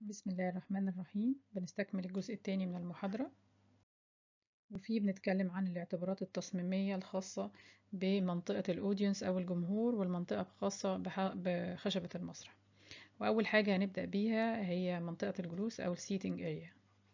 بسم الله الرحمن الرحيم بنستكمل الجزء الثاني من المحاضرة وفيه بنتكلم عن الاعتبارات التصميمية الخاصة بمنطقة الأودينس أو الجمهور والمنطقة الخاصة بخشبة المسرح وأول حاجة هنبدأ بيها هي منطقة الجلوس أو السيتنج اريا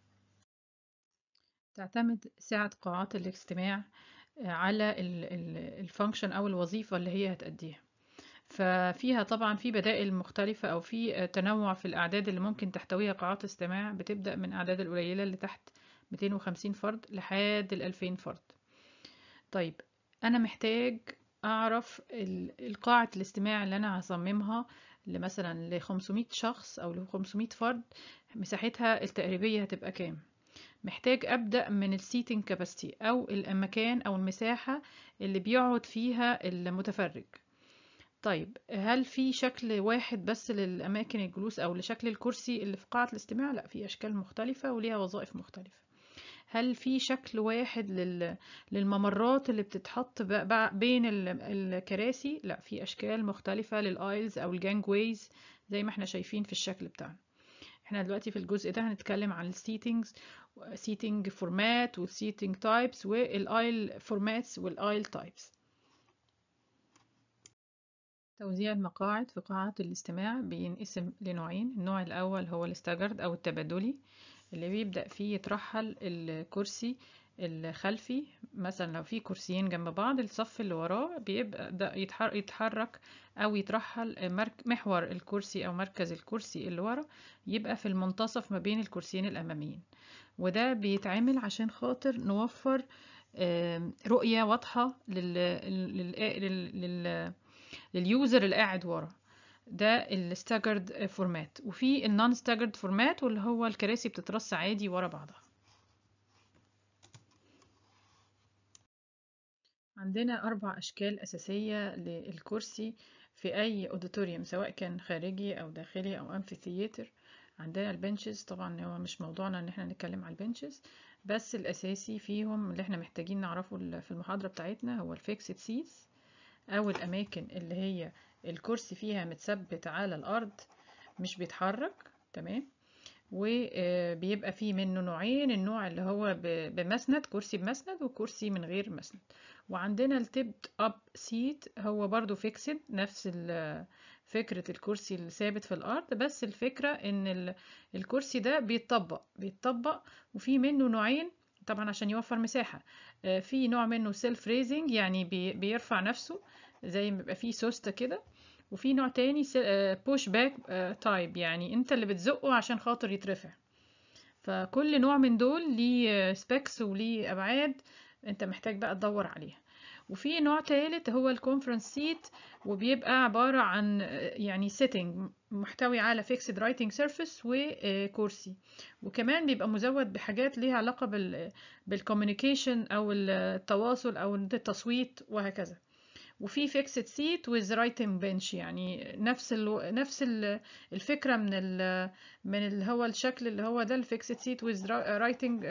تعتمد سعة قاعات الاجتماع على الفانكشن أو الوظيفة اللي هي هتأديها ففيها طبعا في بدائل مختلفة أو في تنوع في الأعداد اللي ممكن تحتويها قاعات الاستماع بتبدأ من أعداد القليلة اللي تحت 250 فرد لحد ال 2000 فرد طيب أنا محتاج أعرف القاعة الاستماع اللي أنا هصممها مثلا ل 500 شخص أو ل 500 فرد مساحتها التقريبية هتبقى كام محتاج أبدأ من السيتنج كاباسيتي أو المكان أو المساحة اللي بيقعد فيها المتفرج طيب هل في شكل واحد بس للأماكن الجلوس أو لشكل الكرسي اللي في قاعة الاستماع؟ لا في أشكال مختلفة وليها وظائف مختلفة هل في شكل واحد لل... للممرات اللي بتتحط ب... بين ال... الكراسي؟ لا في أشكال مختلفة للآيلز أو الجانج ويز زي ما احنا شايفين في الشكل بتاعنا احنا دلوقتي في الجزء ده هنتكلم عن السيتنجز سيتنج فورمات والسيتنج تايبس والايل فورماتس والايل تايبس توزيع المقاعد في قاعات الاستماع بينقسم لنوعين النوع الأول هو الاستاجرد أو التبادلي اللي بيبدأ فيه يترحل الكرسي الخلفي مثلا لو في كرسيين جنب بعض الصف اللي وراه بيبدأ يتحرك أو يترحل محور الكرسي أو مركز الكرسي اللي ورا يبقى في المنتصف ما بين الكرسيين الأماميين وده بيتعمل عشان خاطر نوفر رؤية واضحة لل... لل... لل... لليوزر اللي قاعد ورا ده الستاجرد فورمات وفي النون ستاجرد فورمات واللي هو الكراسي بتترص عادي ورا بعضها عندنا أربع أشكال أساسية للكرسي في أي أوديتوريوم سواء كان خارجي أو داخلي أو أمفي ثياتر عندنا البنشز طبعا هو مش موضوعنا ان احنا نتكلم على البنشز بس الأساسي فيهم اللي احنا محتاجين نعرفه في المحاضرة بتاعتنا هو الفيكسد سيتس أو الأماكن اللي هي الكرسي فيها متثبت على الأرض مش بيتحرك تمام وبيبقى فيه منه نوعين النوع اللي هو بمسند كرسي بمسند وكرسي من غير مسند وعندنا التبت اب سيت هو برضو فيكسد نفس فكرة الكرسي الثابت في الأرض بس الفكرة إن الكرسي ده بيتطبق بيتطبق وفي منه نوعين طبعا عشان يوفر مساحة في نوع منه سيلف ريزنج يعني بيرفع نفسه زي ما بيبقى فيه سوستة كده وفي نوع تاني بوش باك تايب يعني انت اللي بتزقه عشان خاطر يترفع فكل نوع من دول ليه سبيكس وليه ابعاد انت محتاج بقى تدور عليها وفي نوع تالت هو الكونفرنس سيت وبيبقى عبارة عن يعني سيتنج محتوي على فيكسد رايتنج سيرفيس وكرسي وكمان بيبقى مزود بحاجات ليها علاقة بالكوميونيكيشن او التواصل او التصويت وهكذا وفي فيكسد سيت ويز رايتنج بنش يعني نفس ال نفس ال الفكره من ال من اللي هو الشكل اللي هو ده الفيكسد سيت ويز رايتنج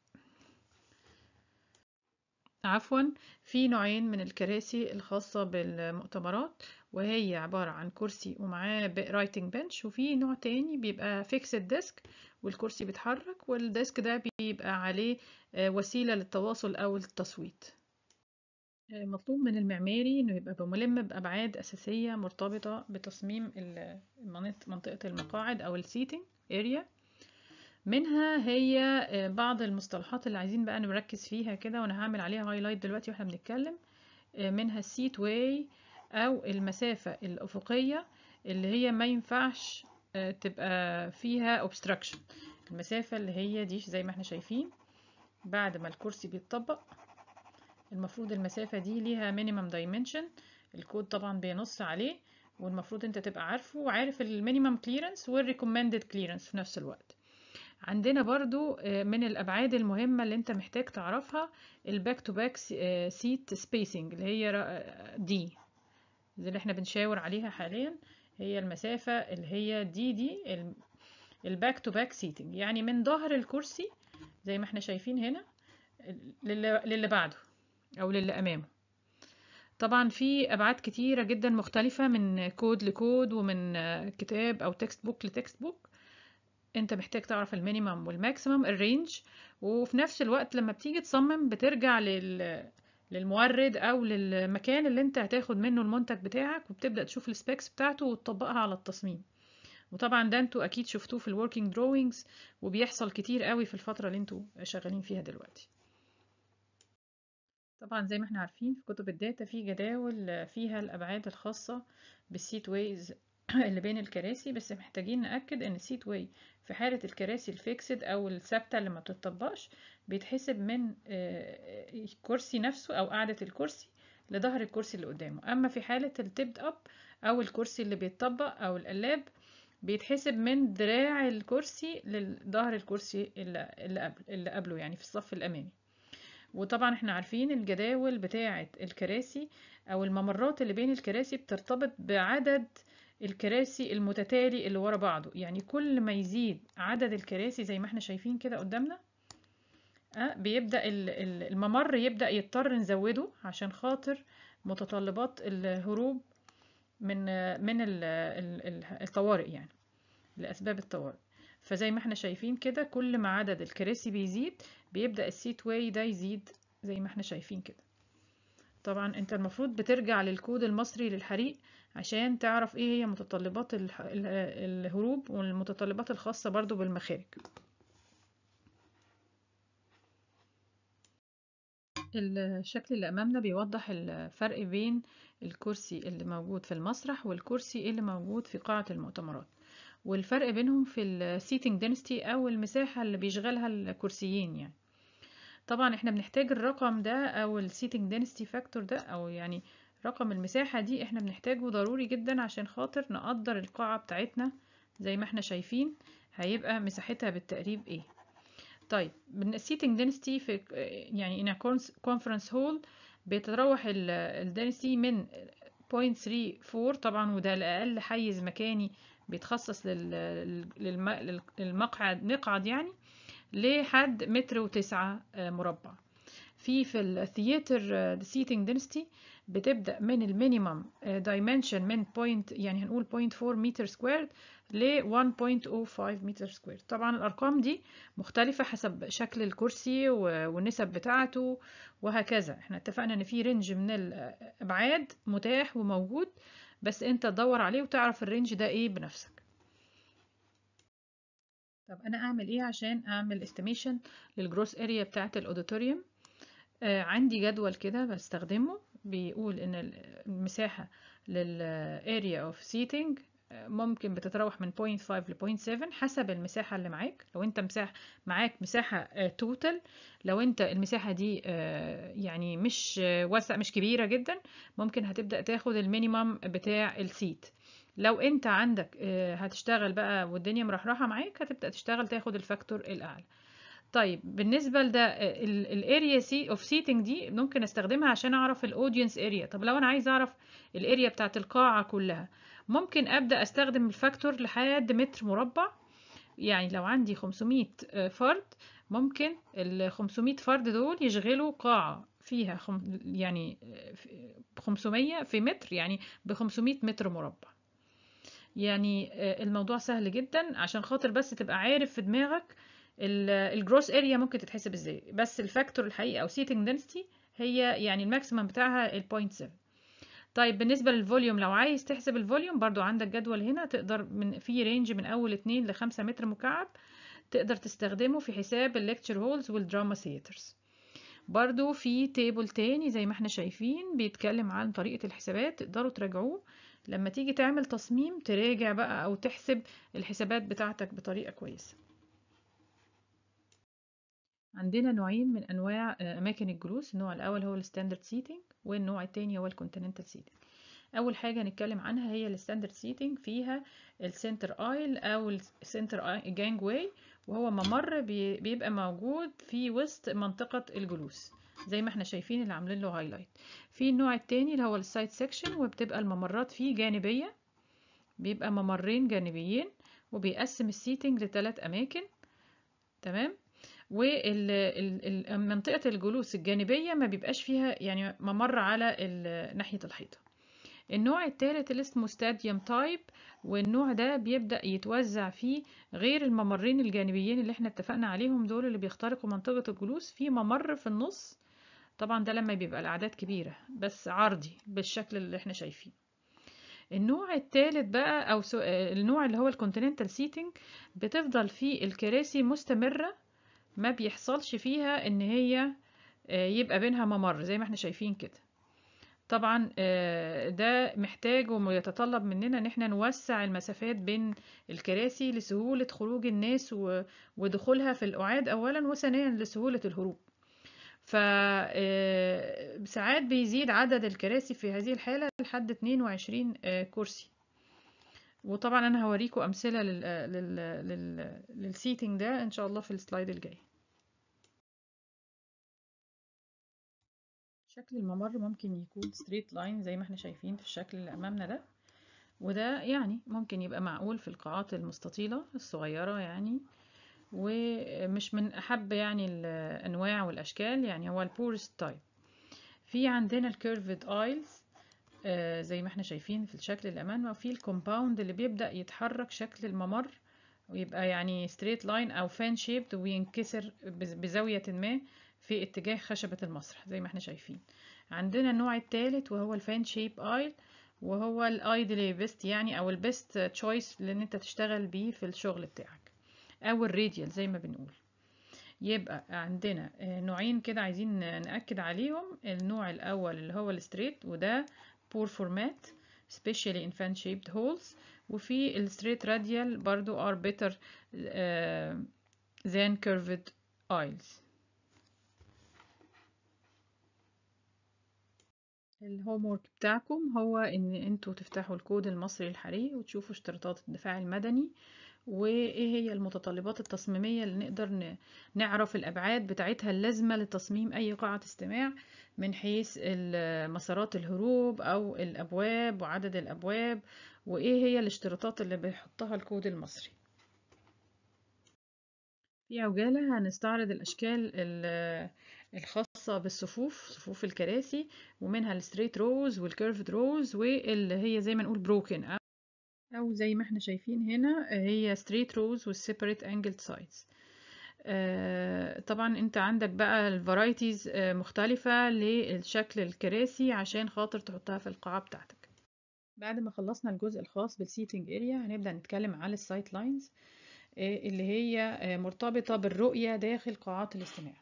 عفوا في نوعين من الكراسي الخاصه بالمؤتمرات وهي عباره عن كرسي ومعاه رايتنج بنش وفي نوع تاني بيبقى فيكسد ديسك والكرسي بيتحرك والديسك ده بيبقى عليه وسيله للتواصل او التصويت مطلوب من المعماري انه يبقى ملم بابعاد اساسيه مرتبطه بتصميم منطقه المقاعد او السيتنج اريا منها هي بعض المصطلحات اللي عايزين بقى نركز فيها كده وانا هعمل عليها هايلايت دلوقتي واحنا بنتكلم منها السيت واي او المسافه الافقيه اللي هي ما ينفعش تبقى فيها obstruction المسافه اللي هي دي زي ما احنا شايفين بعد ما الكرسي بيتطبق المفروض المسافة دي ليها minimum dimension الكود طبعا بينص عليه والمفروض انت تبقى عارفه وعارف المينيمم كليرنس والريكومندد كليرنس في نفس الوقت عندنا برضو من الابعاد المهمة اللي انت محتاج تعرفها الباك تو باك سيت سبيسنج اللي هي دي اللي احنا بنشاور عليها حاليا هي المسافة اللي هي دي دي الباك تو باك سيتنج يعني من ظهر الكرسي زي ما احنا شايفين هنا للي بعده او للي امامه طبعا في ابعاد كتيره جدا مختلفه من كود لكود ومن كتاب او تكست بوك لتكست بوك انت محتاج تعرف المينيمم والماكسيمم الرينج وفي نفس الوقت لما بتيجي تصمم بترجع لل للمورد او للمكان اللي انت هتاخد منه المنتج بتاعك وبتبدأ تشوف السبيكس بتاعته وتطبقها على التصميم وطبعا ده انتوا اكيد شفتوه في الوركينج دروينجز وبيحصل كتير قوي في الفترة اللي انتوا شغالين فيها دلوقتي طبعا زي ما احنا عارفين في كتب الداتا في جداول فيها الابعاد الخاصة بالسيت ويز اللي بين الكراسي بس محتاجين نأكد ان السيت واي في حالة الكراسي الفيكسد او الثابتة اللي ما بتطبقش بيتحسب من الكرسي نفسه او قاعدة الكرسي لظهر الكرسي اللي قدامه اما في حالة التبد اب او الكرسي اللي بيتطبق او القلاب بيتحسب من دراع الكرسي لظهر الكرسي اللي قبل اللي قبله يعني في الصف الامامي وطبعا احنا عارفين الجداول بتاعة الكراسي او الممرات اللي بين الكراسي بترتبط بعدد الكراسي المتتالي اللي ورا بعضه يعني كل ما يزيد عدد الكراسي زي ما احنا شايفين كده قدامنا أه بيبدأ الممر يبدأ يضطر نزوده عشان خاطر متطلبات الهروب من من الطوارئ يعني لأسباب الطوارئ فزي ما احنا شايفين كده كل ما عدد الكراسي بيزيد بيبدأ السيت واي ده يزيد زي ما احنا شايفين كده طبعا انت المفروض بترجع للكود المصري للحريق عشان تعرف ايه هي متطلبات الهروب والمتطلبات الخاصة برضو بالمخارج الشكل اللي امامنا بيوضح الفرق بين الكرسي اللي موجود في المسرح والكرسي اللي موجود في قاعة المؤتمرات والفرق بينهم في السيتنج دينستي او المساحة اللي بيشغلها الكرسيين يعني طبعا احنا بنحتاج الرقم ده او السيتنج دينستي فاكتور ده او يعني رقم المساحة دي احنا بنحتاجه ضروري جدا عشان خاطر نقدر القاعة بتاعتنا زي ما احنا شايفين هيبقى مساحتها بالتقريب ايه طيب السيتنج دينستي في يعني in a conference hall بيتراوح الدينستي من 0.34 طبعا وده الأقل حيز مكاني بيتخصص للمقعد مقعد يعني لحد متر وتسعة مربع في في الثياتر سيتنج دينستي بتبدأ من المينيمم دايمنشن من بوينت يعني هنقول 0.4 متر سكوير ل 1.05 متر سكوير طبعا الأرقام دي مختلفة حسب شكل الكرسي والنسب بتاعته وهكذا احنا اتفقنا ان في رينج من الأبعاد متاح وموجود بس انت تدور عليه وتعرف الرينج ده ايه بنفسك طب انا اعمل ايه عشان اعمل استيميشن للجروس اريا بتاعه الاوديتوريوم آه عندي جدول كده بستخدمه بيقول ان المساحه للاريا اوف سيتنج ممكن بتتراوح من 0.5 ل 0.7 حسب المساحة اللي معاك لو انت مساحة معاك مساحة توتال لو انت المساحة دي يعني مش واسع مش كبيرة جدا ممكن هتبدأ تاخد المينيمم بتاع السيت لو انت عندك هتشتغل بقى والدنيا مرحرحة معاك هتبدأ تشتغل تاخد الفاكتور الأعلى طيب بالنسبة لده الاريا سي اوف سيتنج دي ممكن استخدمها عشان اعرف الاودينس اريا طب لو انا عايز اعرف الاريا بتاعت القاعة كلها ممكن ابدا استخدم الفاكتور لحد متر مربع يعني لو عندي 500 فرد ممكن ال 500 فرد دول يشغلوا قاعة فيها خم يعني 500 في متر يعني ب 500 متر مربع يعني الموضوع سهل جدا عشان خاطر بس تبقى عارف في دماغك الجروس اريا ممكن تتحسب ازاي بس الفاكتور الحقيقي او سيتنج دنسيتي هي يعني الماكسيمم بتاعها ال 0.7 طيب بالنسبة للفوليوم لو عايز تحسب الفوليوم برضو عندك جدول هنا تقدر من في رينج من أول 2 ل 5 متر مكعب تقدر تستخدمه في حساب الليكتشر هولز والدراما ثياترز برضو في تيبل تاني زي ما احنا شايفين بيتكلم عن طريقة الحسابات تقدروا تراجعوه لما تيجي تعمل تصميم تراجع بقى أو تحسب الحسابات بتاعتك بطريقة كويسة عندنا نوعين من انواع اماكن الجلوس النوع الاول هو الستاندرد سيتنج والنوع الثاني هو الكونتيننتال سيتنج اول حاجه هنتكلم عنها هي الستاندرد سيتنج فيها السنتر ايل او السنتر جانج واي وهو ممر بيبقى موجود في وسط منطقه الجلوس زي ما احنا شايفين اللي عاملين له هايلايت في النوع الثاني اللي هو السايد سيكشن وبتبقى الممرات فيه جانبيه بيبقى ممرين جانبيين وبيقسم السيتنج لثلاث اماكن تمام ومنطقة الجلوس الجانبية ما بيبقاش فيها يعني ممر على ناحية الحيطة النوع الثالث اللي اسمه ستاديوم تايب والنوع ده بيبدأ يتوزع فيه غير الممرين الجانبيين اللي احنا اتفقنا عليهم دول اللي بيخترقوا منطقة الجلوس في ممر في النص طبعا ده لما بيبقى الأعداد كبيرة بس عرضي بالشكل اللي احنا شايفين النوع الثالث بقى او النوع اللي هو الكونتيننتال سيتنج بتفضل فيه الكراسي مستمرة ما بيحصلش فيها ان هي يبقى بينها ممر زي ما احنا شايفين كده طبعا ده محتاج ويتطلب مننا ان احنا نوسع المسافات بين الكراسي لسهولة خروج الناس ودخولها في القعاد اولا وثانيا لسهولة الهروب فساعات بيزيد عدد الكراسي في هذه الحالة لحد 22 كرسي وطبعا انا هوريكم امثلة لل... لل... لل... للسيتنج ده ان شاء الله في السلايد الجاي شكل الممر ممكن يكون ستريت لاين زي ما احنا شايفين في الشكل اللي امامنا ده وده يعني ممكن يبقى معقول في القاعات المستطيلة الصغيرة يعني ومش من أحب يعني الأنواع والأشكال يعني هو البورست تايب في عندنا الكيرفد ايلز آه زي ما احنا شايفين في الشكل الأمام وفي الكومباوند اللي بيبدأ يتحرك شكل الممر ويبقى يعني ستريت لاين أو فان شيبد وينكسر بزاوية ما في اتجاه خشبة المسرح زي ما احنا شايفين عندنا النوع الثالث وهو الفان شيب ايل وهو الايدلي بيست يعني او البيست تشويس اللي انت تشتغل بيه في الشغل بتاعك او الراديال زي ما بنقول يبقى عندنا نوعين كده عايزين نأكد عليهم النوع الأول اللي هو الستريت وده بور فورمات especially in fan shaped holes وفي الستريت راديال برضو are better uh, than curved aisles الهوم ورك بتاعكم هو ان انتوا تفتحوا الكود المصري الحري وتشوفوا اشتراطات الدفاع المدني وايه هي المتطلبات التصميمية اللي نقدر نعرف الابعاد بتاعتها اللازمة لتصميم اي قاعة استماع من حيث مسارات الهروب او الابواب وعدد الابواب وايه هي الاشتراطات اللي بيحطها الكود المصري في عجالة هنستعرض الاشكال الخاصة بالصفوف صفوف الكراسي ومنها الستريت روز والكيرفد روز واللي هي زي ما نقول بروكن او زي ما احنا شايفين هنا هي ستريت روز والسيبريت انجلد سايدز طبعا انت عندك بقى الفرايتيز مختلفة للشكل الكراسي عشان خاطر تحطها في القاعة بتاعتك بعد ما خلصنا الجزء الخاص بالسيتنج اريا هنبدأ نتكلم على السايت لاينز اللي هي مرتبطة بالرؤية داخل قاعات الاستماع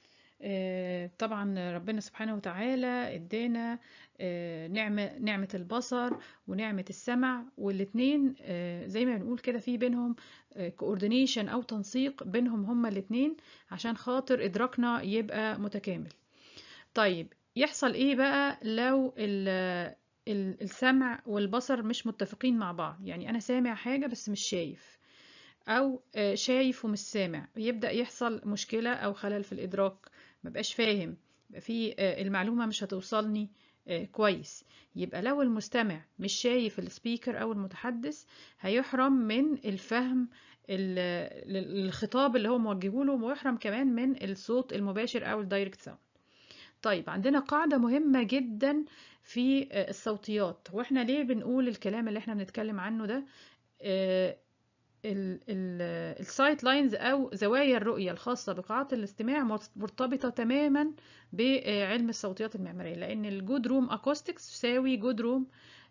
طبعا ربنا سبحانه وتعالى ادانا نعمة نعمة البصر ونعمة السمع والاتنين زي ما بنقول كده في بينهم كوردينيشن او تنسيق بينهم هما الاتنين عشان خاطر ادراكنا يبقى متكامل طيب يحصل ايه بقى لو السمع والبصر مش متفقين مع بعض يعني انا سامع حاجة بس مش شايف او شايف ومش سامع يبدأ يحصل مشكلة او خلل في الادراك مبقاش فاهم في المعلومة مش هتوصلني كويس يبقى لو المستمع مش شايف السبيكر او المتحدث هيحرم من الفهم الخطاب اللي هو موجهه له ويحرم كمان من الصوت المباشر او الدايركت ساوند طيب عندنا قاعدة مهمة جدا في الصوتيات واحنا ليه بنقول الكلام اللي احنا بنتكلم عنه ده السايت لاينز او زوايا الرؤيه الخاصه بقاعات الاستماع مرتبطه تماما بعلم الصوتيات المعماريه لان الجود روم اكوستكس تساوي جود روم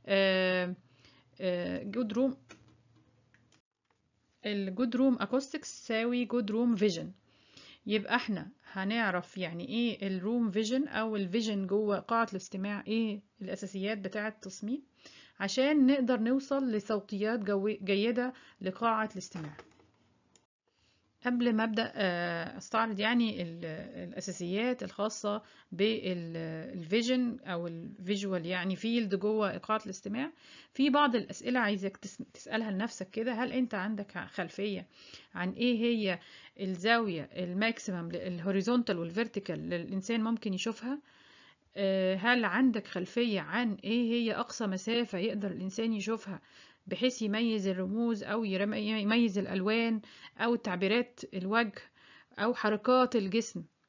جود روم الجود روم اكوستكس تساوي جود روم فيجن يبقى احنا هنعرف يعني ايه الروم فيجن او الفيجن جوه قاعه الاستماع ايه الاساسيات بتاعه التصميم عشان نقدر نوصل لصوتيات جيدة لقاعة الاستماع قبل ما أبدأ أستعرض يعني الأساسيات الخاصة بالفيجن أو الفيجوال يعني فيلد جوه قاعة الاستماع في بعض الأسئلة عايزك تسألها لنفسك كده هل أنت عندك خلفية عن إيه هي الزاوية الماكسيمم الهوريزونتال والفيرتيكال للإنسان ممكن يشوفها هل عندك خلفية عن ايه هي اقصى مسافة يقدر الانسان يشوفها بحيث يميز الرموز او يميز الالوان او تعبيرات الوجه او حركات الجسم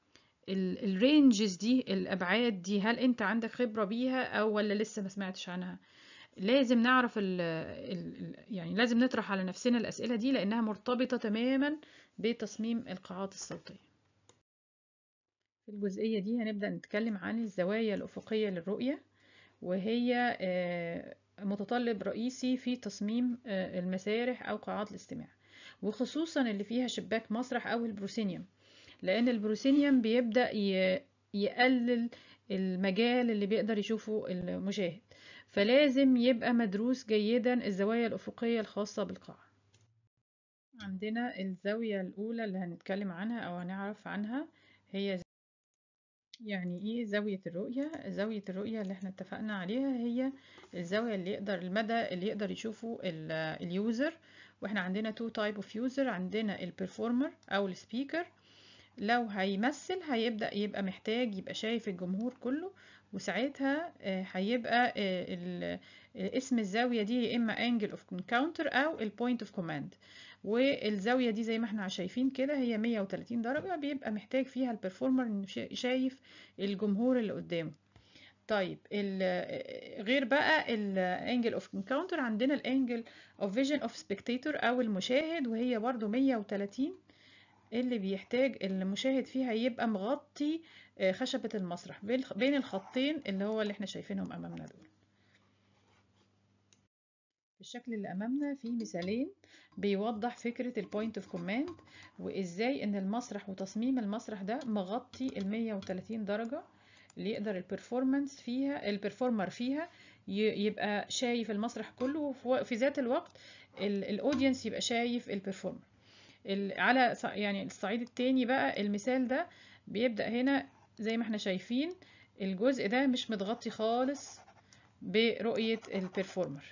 الرينجز دي الابعاد دي هل انت عندك خبرة بيها او ولا لسه ما سمعتش عنها لازم نعرف ال ال يعني لازم نطرح على نفسنا الأسئلة دي لأنها مرتبطة تماما بتصميم القاعات الصوتية في الجزئية دي هنبدأ نتكلم عن الزوايا الأفقية للرؤية وهي متطلب رئيسي في تصميم المسارح أو قاعات الاستماع وخصوصا اللي فيها شباك مسرح أو البروسينيوم لأن البروسينيوم بيبدأ يقلل المجال اللي بيقدر يشوفه المشاهد فلازم يبقى مدروس جيدا الزوايا الأفقية الخاصة بالقاعة عندنا الزاوية الأولى اللي هنتكلم عنها أو هنعرف عنها هي يعني ايه زاوية الرؤية زاوية الرؤية اللي احنا اتفقنا عليها هي الزاوية اللي يقدر المدى اللي يقدر يشوفه اليوزر واحنا عندنا تو تايب اوف يوزر عندنا البرفورمر او السبيكر لو هيمثل هيبدأ يبقى محتاج يبقى شايف الجمهور كله وساعتها هيبقى اسم الزاوية دي يا إما angle of encounter أو ال point of command والزاوية دي زي ما احنا شايفين كده هي 130 درجة بيبقى محتاج فيها البرفورمر انه شايف الجمهور اللي قدامه طيب غير بقى الانجل اوف انكاونتر عندنا الانجل اوف فيجن اوف سبكتاتور او المشاهد وهي برضو 130 اللي بيحتاج المشاهد فيها يبقى مغطي خشبة المسرح بين الخطين اللي هو اللي احنا شايفينهم امامنا دول في الشكل اللي امامنا في مثالين بيوضح فكرة البوينت اوف كوماند وازاي ان المسرح وتصميم المسرح ده مغطي ال 130 درجة اللي يقدر البرفورمانس فيها البرفورمر فيها يبقى شايف المسرح كله وفي ذات الوقت الاودينس يبقى شايف البرفورمر على يعني الصعيد التاني بقى المثال ده بيبدأ هنا زي ما احنا شايفين الجزء ده مش متغطي خالص برؤية البرفورمر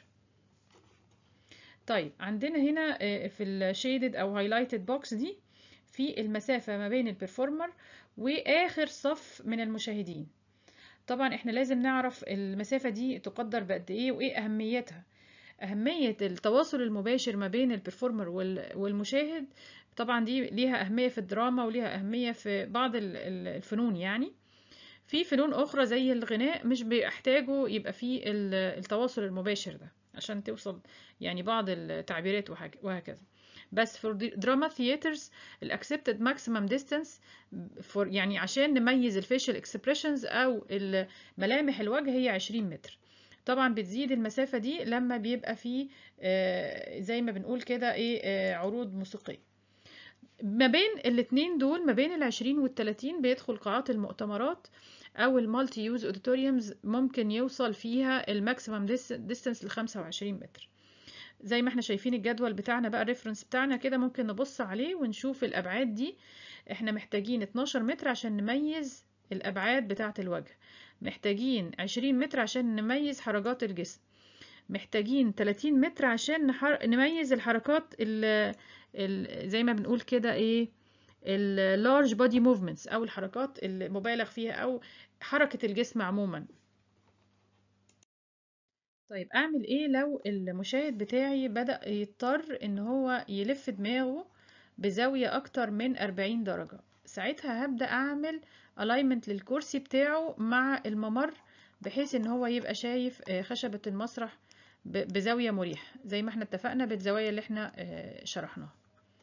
طيب عندنا هنا في الشيدد او هايلايتد بوكس دي في المسافة ما بين البرفورمر واخر صف من المشاهدين طبعا احنا لازم نعرف المسافة دي تقدر بقد ايه وايه اهميتها أهمية التواصل المباشر ما بين البرفورمر والمشاهد طبعا دي ليها أهمية في الدراما وليها أهمية في بعض الفنون يعني في فنون أخرى زي الغناء مش بيحتاجوا يبقى فيه التواصل المباشر ده عشان توصل يعني بعض التعبيرات وهكذا بس في دراما ثياترز الاكسبتد ماكسيمم ديستانس فور يعني عشان نميز الفيشل اكسبريشنز او ملامح الوجه هي 20 متر طبعا بتزيد المسافة دي لما بيبقى فيه زي ما بنقول كده ايه عروض موسيقية ما بين الاتنين دول ما بين العشرين والتلاتين بيدخل قاعات المؤتمرات او المالتي يوز اوديتوريومز ممكن يوصل فيها الماكسيمم ديستانس لخمسة وعشرين متر زي ما احنا شايفين الجدول بتاعنا بقى الريفرنس بتاعنا كده ممكن نبص عليه ونشوف الابعاد دي احنا محتاجين 12 متر عشان نميز الابعاد بتاعة الوجه محتاجين 20 متر عشان نميز حركات الجسم محتاجين 30 متر عشان نحر... نميز الحركات ال... ال... زي ما بنقول كده ايه ال large body movements او الحركات المبالغ فيها او حركة الجسم عموما طيب اعمل ايه لو المشاهد بتاعي بدأ يضطر ان هو يلف دماغه بزاوية اكتر من 40 درجة ساعتها هبدأ اعمل الاينمنت للكرسي بتاعه مع الممر بحيث ان هو يبقى شايف خشبة المسرح بزاوية مريحة زي ما احنا اتفقنا بالزوايا اللي احنا شرحناها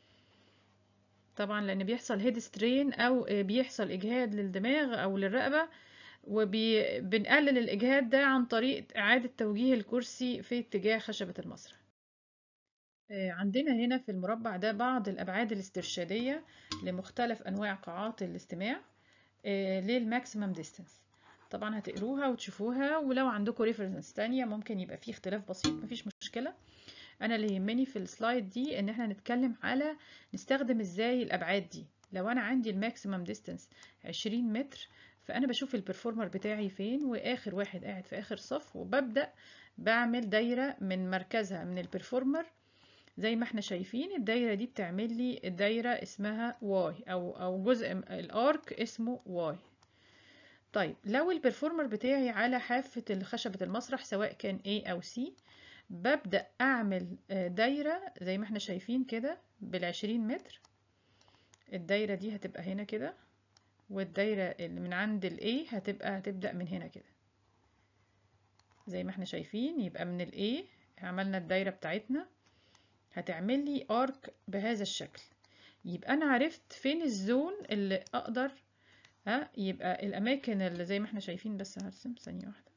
طبعا لان بيحصل هيد سترين او بيحصل اجهاد للدماغ او للرقبة وبنقلل الاجهاد ده عن طريق اعادة توجيه الكرسي في اتجاه خشبة المسرح عندنا هنا في المربع ده بعض الابعاد الاسترشادية لمختلف انواع قاعات الاستماع للماكسيمم ديستانس طبعا هتقروها وتشوفوها ولو عندكم ريفرنس تانية ممكن يبقى فيه اختلاف بسيط مفيش مشكلة انا اللي يهمني في السلايد دي ان احنا نتكلم على نستخدم ازاي الابعاد دي لو انا عندي الماكسيمم ديستانس 20 متر فانا بشوف البرفورمر بتاعي فين واخر واحد قاعد في اخر صف وببدأ بعمل دايرة من مركزها من البرفورمر زي ما احنا شايفين الدايرة دي بتعمل لي الدايرة اسمها واي او او جزء الارك اسمه واي طيب لو البرفورمر بتاعي على حافة خشبة المسرح سواء كان A او C ببدأ اعمل دايرة زي ما احنا شايفين كده بالعشرين متر الدايرة دي هتبقى هنا كده والدايرة اللي من عند ال A هتبقى هتبدأ من هنا كده زي ما احنا شايفين يبقى من ال A عملنا الدايرة بتاعتنا هتعمل لي ارك بهذا الشكل يبقى انا عرفت فين الزون اللي اقدر ها يبقى الاماكن اللي زي ما احنا شايفين بس هرسم ثانية واحدة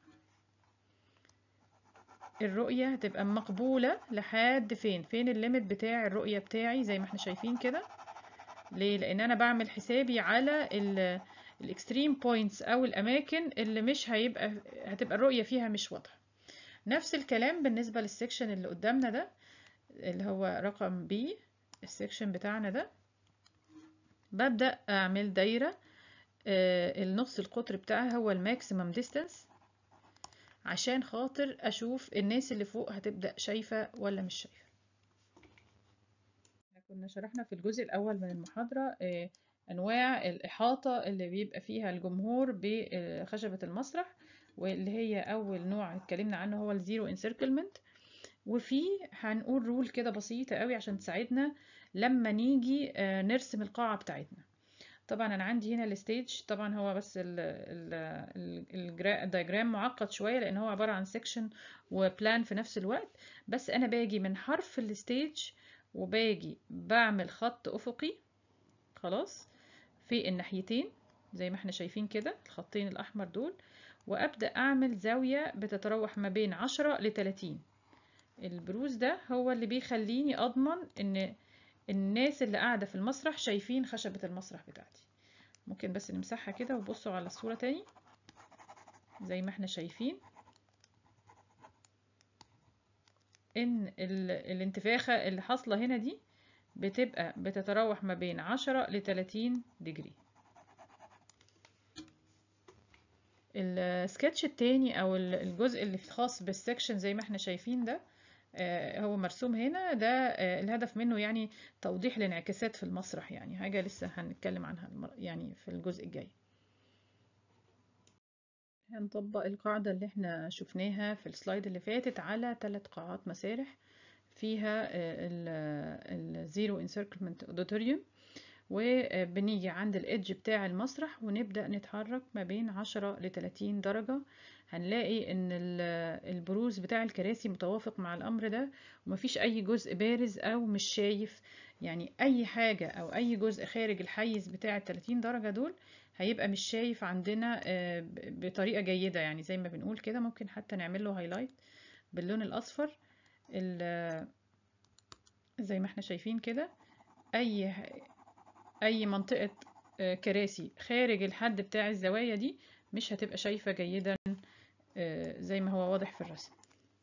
الرؤية هتبقى مقبولة لحد فين فين الليمت بتاع الرؤية بتاعي زي ما احنا شايفين كده ليه لان انا بعمل حسابي على الاكستريم بوينتس او الاماكن اللي مش هيبقى هتبقى الرؤية فيها مش واضحة نفس الكلام بالنسبة للسكشن اللي قدامنا ده اللي هو رقم B السكشن بتاعنا ده ببدأ اعمل دايرة آه النص القطر بتاعها هو الماكسيمم ديستانس عشان خاطر اشوف الناس اللي فوق هتبدأ شايفة ولا مش شايفة كنا شرحنا في الجزء الاول من المحاضرة آه انواع الاحاطة اللي بيبقى فيها الجمهور بخشبة المسرح واللي هي اول نوع اتكلمنا عنه هو الزيرو انسيركلمنت وفي هنقول رول كده بسيطة قوي عشان تساعدنا لما نيجي نرسم القاعة بتاعتنا طبعا انا عندي هنا الستيج طبعا هو بس الدياجرام معقد شوية لان هو عبارة عن سيكشن وبلان في نفس الوقت بس انا باجي من حرف الستيج وباجي بعمل خط افقي خلاص في الناحيتين زي ما احنا شايفين كده الخطين الاحمر دول وابدأ اعمل زاوية بتتراوح ما بين عشرة لتلاتين البروز ده هو اللي بيخليني اضمن ان الناس اللي قاعدة في المسرح شايفين خشبة المسرح بتاعتي ممكن بس نمسحها كده وبصوا على الصورة تاني زي ما احنا شايفين ان الانتفاخة اللي حاصلة هنا دي بتبقى بتتراوح ما بين عشرة لتلاتين ديجري السكتش التاني او الجزء اللي خاص بالسكشن زي ما احنا شايفين ده هو مرسوم هنا ده الهدف منه يعني توضيح الانعكاسات في المسرح يعني حاجة لسه هنتكلم عنها يعني في الجزء الجاي هنطبق القاعدة اللي احنا شفناها في السلايد اللي فاتت على ثلاث قاعات مسارح فيها الزيرو انسيركلمنت اوديتوريوم وبنيجي عند الإدج بتاع المسرح ونبدأ نتحرك ما بين عشرة لتلاتين درجة هنلاقي ان البروز بتاع الكراسي متوافق مع الأمر ده ومفيش أي جزء بارز أو مش شايف يعني أي حاجة أو أي جزء خارج الحيز بتاع التلاتين درجة دول هيبقى مش شايف عندنا بطريقة جيدة يعني زي ما بنقول كده ممكن حتى نعمل له هايلايت باللون الأصفر زي ما احنا شايفين كده أي اي منطقة كراسي خارج الحد بتاع الزوايا دي مش هتبقى شايفة جيدا زي ما هو واضح في الرسم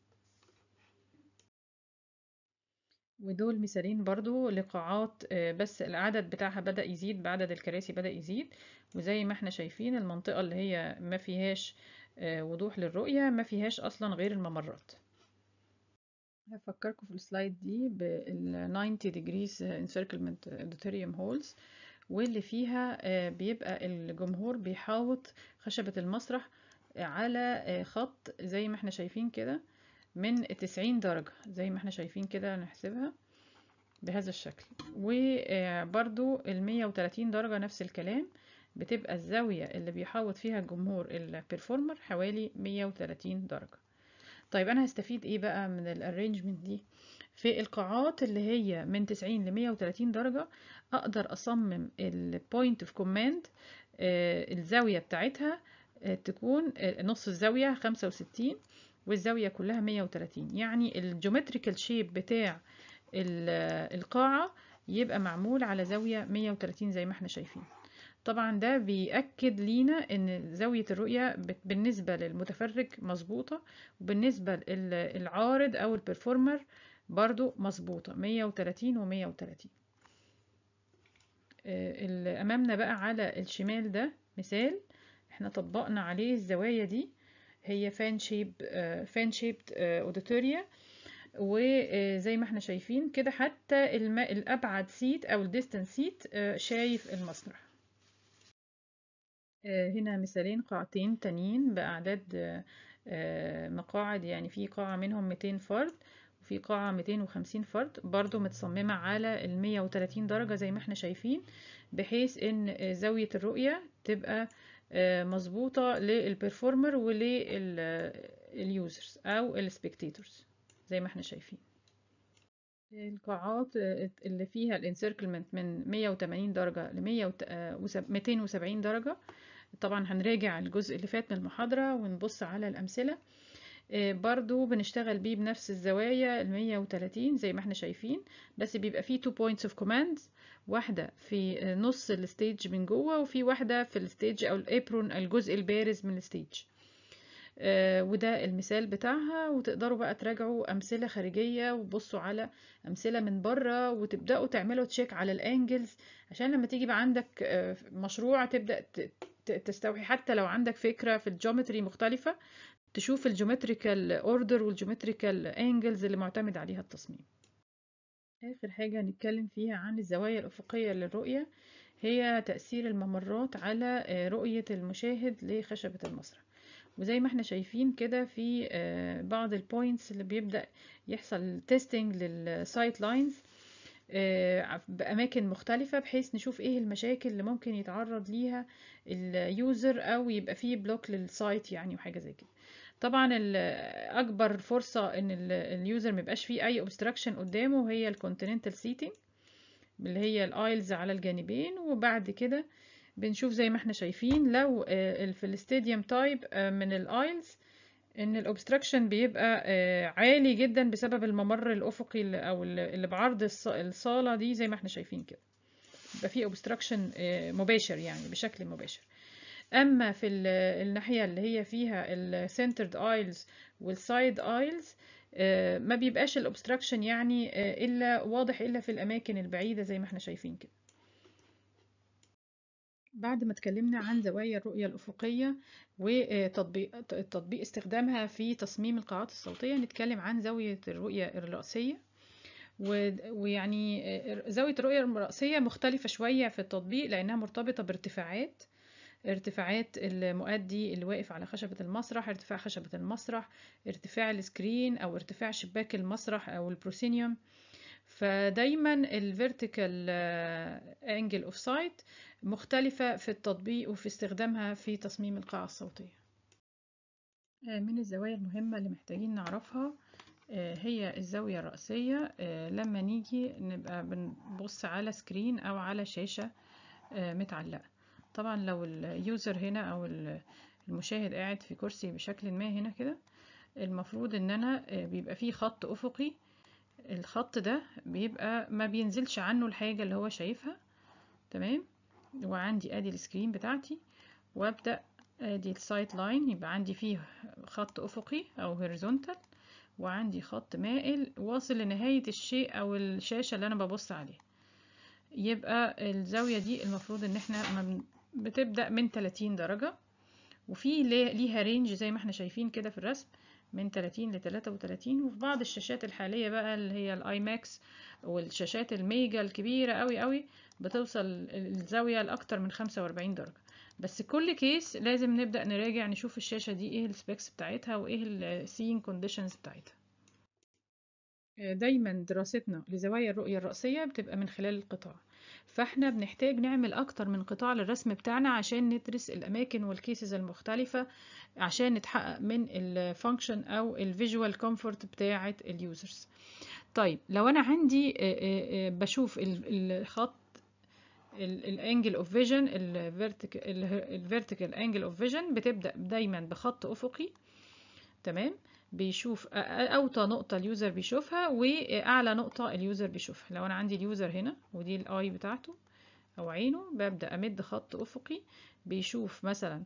ودول مثالين برضو لقاعات بس العدد بتاعها بدأ يزيد بعدد الكراسي بدأ يزيد وزي ما احنا شايفين المنطقة اللي هي ما فيهاش وضوح للرؤية ما فيهاش اصلا غير الممرات هفكركم في السلايد دي بال 90 degrees encirclement auditorium halls واللي فيها بيبقى الجمهور بيحاوط خشبة المسرح على خط زي ما احنا شايفين كده من 90 درجة زي ما احنا شايفين كده نحسبها بهذا الشكل وبرضو ال 130 درجة نفس الكلام بتبقى الزاوية اللي بيحاوط فيها الجمهور البرفورمر حوالي 130 درجة طيب انا هستفيد ايه بقى من الارينجمنت دي في القاعات اللي هي من 90 ل 130 درجة اقدر اصمم البوينت اوف كوماند الزاوية بتاعتها تكون نص الزاوية 65 والزاوية كلها 130 يعني الجيومتريكال شيب بتاع القاعة يبقى معمول على زاوية 130 زي ما احنا شايفين طبعا ده بيأكد لينا ان زاوية الرؤية بالنسبة للمتفرج مظبوطة وبالنسبة للعارض او البرفورمر برضو مظبوطة 130 و 130 اللي امامنا بقى على الشمال ده مثال احنا طبقنا عليه الزوايا دي هي فان شيب فان شيبد اوديتوريا وزي ما احنا شايفين كده حتى الابعد سيت او الديستنس سيت شايف المسرح هنا مثالين قاعتين تانيين بأعداد مقاعد يعني في قاعة منهم 200 فرد وفي قاعة 250 فرد برضو متصممة على ال 130 درجة زي ما احنا شايفين بحيث ان زاوية الرؤية تبقى مظبوطة للبرفورمر ولليوزرز او السبكتيتورز زي ما احنا شايفين القاعات اللي فيها الانسيركلمنت من 180 درجة ل 270 درجة طبعا هنراجع الجزء اللي فات من المحاضرة ونبص على الأمثلة برضو بنشتغل بيه بنفس الزوايا ال 130 زي ما احنا شايفين بس بيبقى فيه two points of commands واحدة في نص الستيج من جوه وفي واحدة في الستيج أو الابرون الجزء البارز من الستيج وده المثال بتاعها وتقدروا بقى تراجعوا أمثلة خارجية وتبصوا على أمثلة من بره وتبدأوا تعملوا تشيك على الانجلز عشان لما تيجي بقى عندك مشروع تبدأ تستوحي حتى لو عندك فكرة في الجيومتري مختلفة تشوف الجيومتريكال اوردر والجيومتريكال انجلز اللي معتمد عليها التصميم آخر حاجة نتكلم فيها عن الزوايا الأفقية للرؤية هي تأثير الممرات على رؤية المشاهد لخشبة المسرح وزي ما احنا شايفين كده في بعض البوينتس اللي بيبدأ يحصل تيستنج للسايت لاينز بأماكن مختلفة بحيث نشوف ايه المشاكل اللي ممكن يتعرض ليها اليوزر او يبقى فيه بلوك للسايت يعني وحاجة زي كده طبعا اكبر فرصة ان اليوزر ميبقاش فيه اي obstruction قدامه هي الكونتيننتال سيتنج اللي هي الايلز على الجانبين وبعد كده بنشوف زي ما احنا شايفين لو في الاستاديوم تايب من الايلز ان الاوبستراكشن بيبقى عالي جدا بسبب الممر الافقي او اللي بعرض الصاله دي زي ما احنا شايفين كده يبقى في اوبستراكشن مباشر يعني بشكل مباشر اما في الناحيه اللي هي فيها السنترد ايلز والسايد ايلز ما بيبقاش الاوبستراكشن يعني الا واضح الا في الاماكن البعيده زي ما احنا شايفين كده بعد ما اتكلمنا عن زوايا الرؤية الأفقية وتطبيق تطبيق استخدامها في تصميم القاعات الصوتية نتكلم عن زاوية الرؤية الرأسية ويعني زاوية الرؤية الرأسية مختلفة شوية في التطبيق لأنها مرتبطة بارتفاعات ارتفاعات المؤدي اللي واقف على خشبة المسرح ارتفاع خشبة المسرح ارتفاع السكرين أو ارتفاع شباك المسرح أو البروسينيوم فدايما الفيرتيكال انجل اوف سايت مختلفة في التطبيق وفي استخدامها في تصميم القاعة الصوتية من الزوايا المهمة اللي محتاجين نعرفها هي الزاوية الرأسية لما نيجي نبقى بنبص على سكرين أو على شاشة متعلقة طبعا لو اليوزر هنا أو المشاهد قاعد في كرسي بشكل ما هنا كده المفروض ان انا بيبقى فيه خط افقي الخط ده بيبقى ما بينزلش عنه الحاجة اللي هو شايفها تمام وعندي ادي السكرين بتاعتي وابدأ ادي السايت لاين يبقى عندي فيه خط افقي او هوريزونتال وعندي خط مائل واصل لنهاية الشيء او الشاشة اللي انا ببص عليها يبقى الزاوية دي المفروض ان احنا بتبدأ من 30 درجة وفي ليها رينج زي ما احنا شايفين كده في الرسم من 30 ل 33 وفي بعض الشاشات الحالية بقى اللي هي الاي ماكس والشاشات الميجا الكبيرة قوي قوي بتوصل الزاوية لأكتر من 45 درجة بس كل كيس لازم نبدأ نراجع نشوف الشاشة دي ايه السبيكس بتاعتها وايه السينج كونديشنز بتاعتها دايما دراستنا لزوايا الرؤية الرأسية بتبقى من خلال القطاع فاحنا بنحتاج نعمل اكتر من قطاع للرسم بتاعنا عشان ندرس الاماكن والكيسز المختلفة عشان نتحقق من الفانكشن او الفيجوال كومفورت بتاعة اليوزرز طيب لو انا عندي بشوف الخط الانجل اوف فيجن الفيرتيكال انجل اوف فيجن بتبدا دايما بخط افقي تمام بيشوف اوطى نقطه اليوزر بيشوفها واعلى نقطه اليوزر بيشوفها لو انا عندي اليوزر هنا ودي الاي بتاعته او عينه ببدا امد خط افقي بيشوف مثلا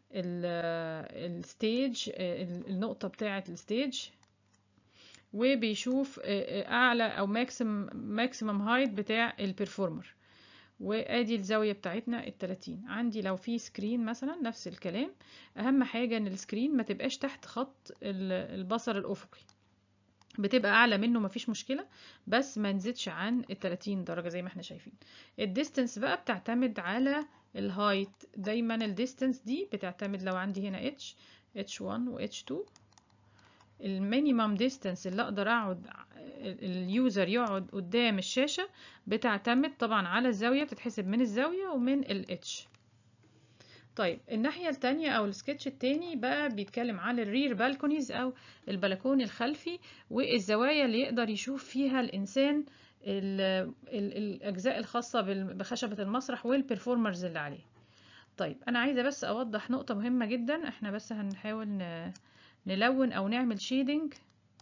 الستيج النقطه بتاعه الستيج وبيشوف اعلى او ماكسيمم ماكسيمم هايت بتاع البرفورمر وادي الزاوية بتاعتنا التلاتين عندي لو في سكرين مثلا نفس الكلام اهم حاجة ان السكرين ما تبقاش تحت خط البصر الافقي بتبقى اعلى منه مفيش مشكلة بس ما نزيدش عن التلاتين درجة زي ما احنا شايفين الديستنس بقى بتعتمد على الهايت دايما الديستنس دي بتعتمد لو عندي هنا h h1 و h2 المينيمم ديستانس اللي اقدر اقعد اليوزر يقعد قدام الشاشة بتعتمد طبعا على الزاوية بتتحسب من الزاوية ومن الاتش طيب الناحية التانية أو السكتش التاني بقى بيتكلم على الرير بالكونيز أو البلكون الخلفي والزوايا اللي يقدر يشوف فيها الإنسان ال ال الأجزاء الخاصة بخشبة المسرح والبرفورمرز اللي عليه طيب أنا عايزة بس أوضح نقطة مهمة جدا احنا بس هنحاول نلون أو نعمل شيدنج